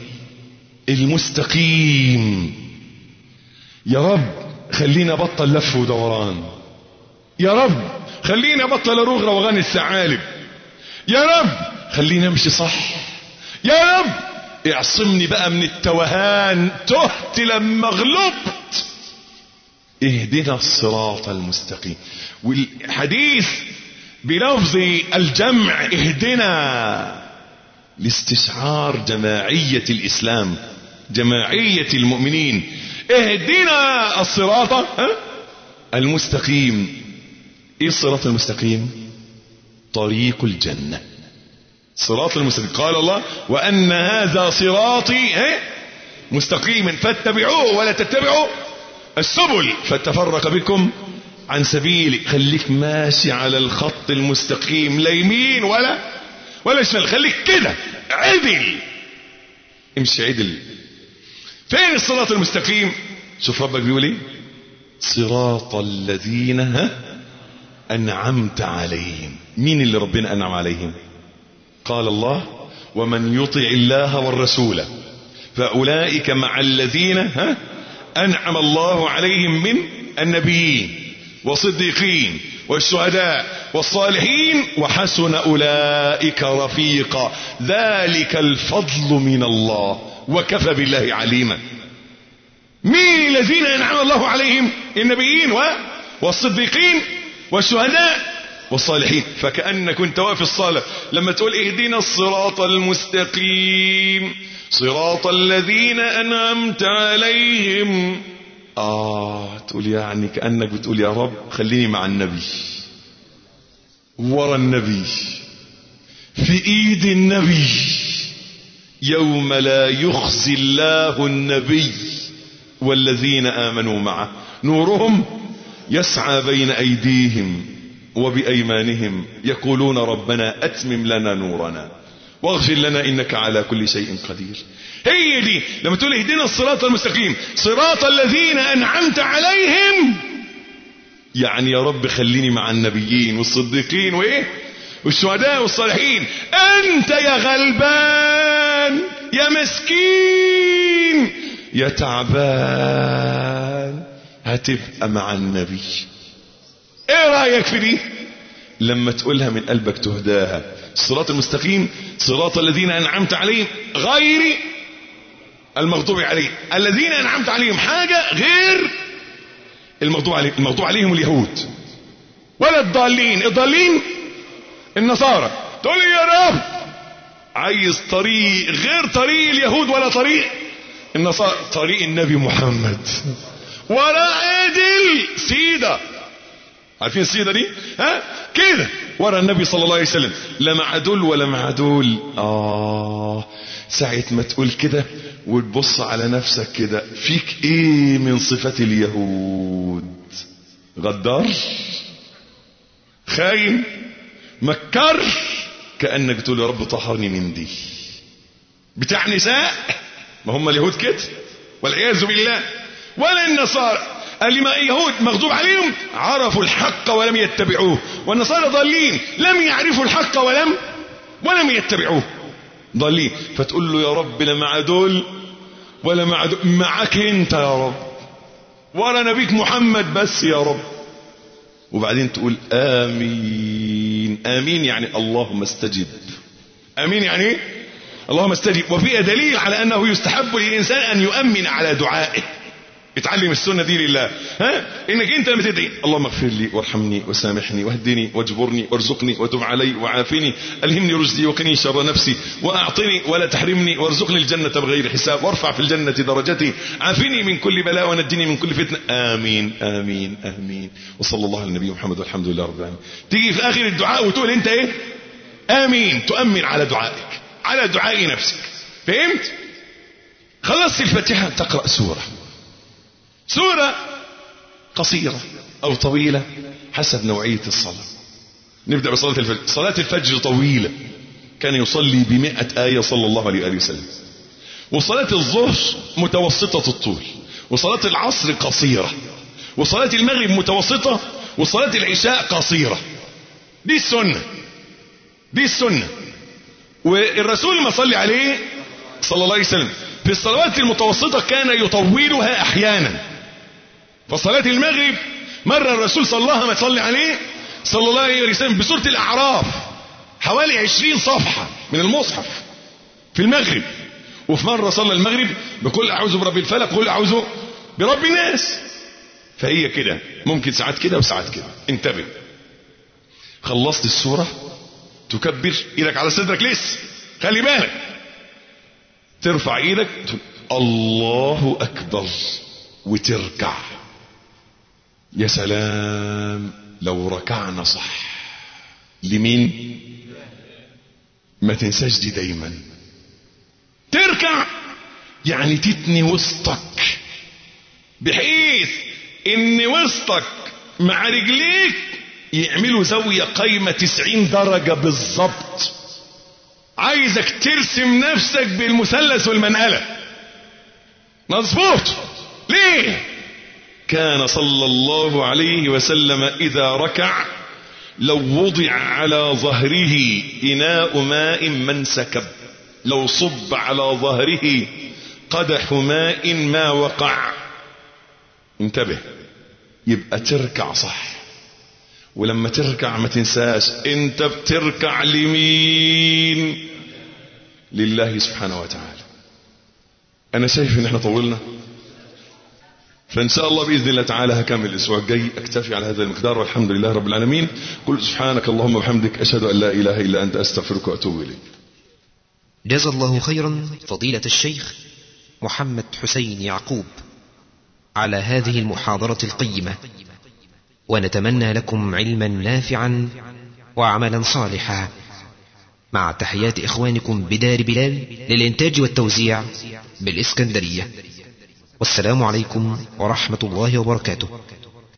المستقيم يا رب خلينا بطل لف ودوران يا رب خلينا بطل اروغ روغان الثعالب يا رب خلينا امشي صح يا رب اعصمني بقى من التوهان تهت لما غلبت اهدنا الصراط المستقيم والحديث بلفظ الجمع اهدنا لاستشعار جماعية الاسلام جماعية المؤمنين اهدنا الصراط ها؟ المستقيم ايه الصراط المستقيم طريق الجنة صراط المستقيم قال الله وان هذا صراطي ها؟ مستقيما فاتبعوه ولا تتبعوا السبل فتفرق بكم عن سبيلي خليك ماشي على الخط المستقيم لا يمين ولا ولا شمال خليك كده عدل امشي عدل فين الصراط المستقيم شوف ربك بيقول ايه صراط الذين ها انعمت عليهم مين اللي ربنا انعم عليهم قال الله ومن يطع الله والرسول فاولئك مع الذين ها انعم الله عليهم من النبيين والصديقين والشهداء والصالحين وحسن اولئك رفيقا ذلك الفضل من الله وكفى بالله عليما مين الذين انعم الله عليهم النبيين و... والصديقين والشهداء والصالحين فكأنك كنت واقف الصلاة لما تقول اهدنا الصراط المستقيم صراط الذين أنعمت عليهم آه تقول يعني كأنك بتقول يا رب خليني مع النبي ورا النبي في ايد النبي يوم لا يخزي الله النبي والذين آمنوا معه نورهم يسعى بين أيديهم وبأيمانهم يقولون ربنا أتمم لنا نورنا واغفر لنا إنك على كل شيء قدير هي دي لما تقول اهدنا الصراط المستقيم صراط الذين أنعمت عليهم يعني يا رب خليني مع النبيين والصديقين وإيه والشهداء والصالحين أنت يا غلبان يا مسكين يا تعبان هتبقى مع النبي ايه رأيك في دي لما تقولها من قلبك تهداها الصراط المستقيم صراط الذين أنعمت عليهم غير المغضوب عليهم الذين أنعمت عليهم حاجة غير المغضوب عليهم المغضوب عليهم اليهود ولا الضالين الضالين النصارى تقول لي يا رب عايز طريق غير طريق اليهود ولا طريق النصارى طريق النبي محمد ولا عدل سيدة عارفين السيدة دي ها كده ورا النبي صلى الله عليه وسلم لا مع دول ولا مع دول اه ساعة ما تقول كده وتبص على نفسك كده فيك ايه من صفات اليهود غدار خاين مكر كأنك تقول يا رب طهرني من دي بتاع نساء ما هم اليهود كده والعياذ بالله ولا النصارى قال ما اليهود مغضوب عليهم عرفوا الحق ولم يتبعوه والنصارى ضالين لم يعرفوا الحق ولم ولم يتبعوه ضالين فتقول له يا رب لا مع دول ولا مع دول معك انت يا رب ولا نبيك محمد بس يا رب وبعدين تقول امين امين يعني اللهم استجب امين يعني ايه اللهم استجب وفيها دليل على انه يستحب للانسان ان يؤمن على دعائه اتعلم السنه دي لله ها انك انت لما تدعي اللهم اغفر لي وارحمني وسامحني واهدني واجبرني وارزقني وتب علي وعافني الهمني رشدي وقني شر نفسي واعطني ولا تحرمني وارزقني الجنه بغير حساب وارفع في الجنه درجتي عافني من كل بلاء ونجني من كل فتنه امين امين امين وصلى الله على النبي محمد والحمد لله رب العالمين تيجي في اخر الدعاء وتقول انت ايه امين تؤمن على دعائك على دعاء نفسك فهمت خلصت الفاتحه تقرا سوره سورة قصيرة أو طويلة حسب نوعية الصلاة نبدأ بصلاة الفجر صلاة الفجر طويلة كان يصلي بمئة آية صلى الله عليه وآله وسلم وصلاة الظهر متوسطة الطول وصلاة العصر قصيرة وصلاة المغرب متوسطة وصلاة العشاء قصيرة دي السنة دي السنة والرسول ما صلي عليه صلى الله عليه وسلم في الصلوات المتوسطة كان يطولها أحيانا فصلاة المغرب مرة الرسول صلى الله عليه وسلم عليه صلى الله عليه وسلم بسورة الأعراف حوالي عشرين صفحة من المصحف في المغرب وفي مرة صلى المغرب بكل أعوذ برب الفلق وكل أعوذ برب الناس فهي كده ممكن ساعات كده وساعات كده انتبه خلصت السورة تكبر ايدك على صدرك لسه خلي بالك ترفع ايدك تقول الله اكبر وتركع يا سلام لو ركعنا صح لمين ما تنساش دي دايما تركع يعني تتني وسطك بحيث ان وسطك مع رجليك يعملوا زاوية قايمة تسعين درجة بالظبط عايزك ترسم نفسك بالمثلث والمنقلة مظبوط ليه كان صلى الله عليه وسلم إذا ركع لو وضع على ظهره إناء ماء من سكب لو صب على ظهره قدح ماء ما وقع انتبه يبقى تركع صح ولما تركع ما تنساش انت بتركع لمين لله سبحانه وتعالى انا شايف ان احنا طولنا فان شاء الله باذن الله تعالى هكمل الاسبوع الجاي اكتفي على هذا المقدار والحمد لله رب العالمين قل سبحانك اللهم وبحمدك اشهد ان لا اله الا انت استغفرك واتوب اليك جزا الله خيرا فضيلة الشيخ محمد حسين يعقوب على هذه المحاضرة القيمة ونتمنى لكم علما نافعا وعملا صالحا مع تحيات إخوانكم بدار بلال للإنتاج والتوزيع بالإسكندرية والسلام عليكم ورحمة الله وبركاته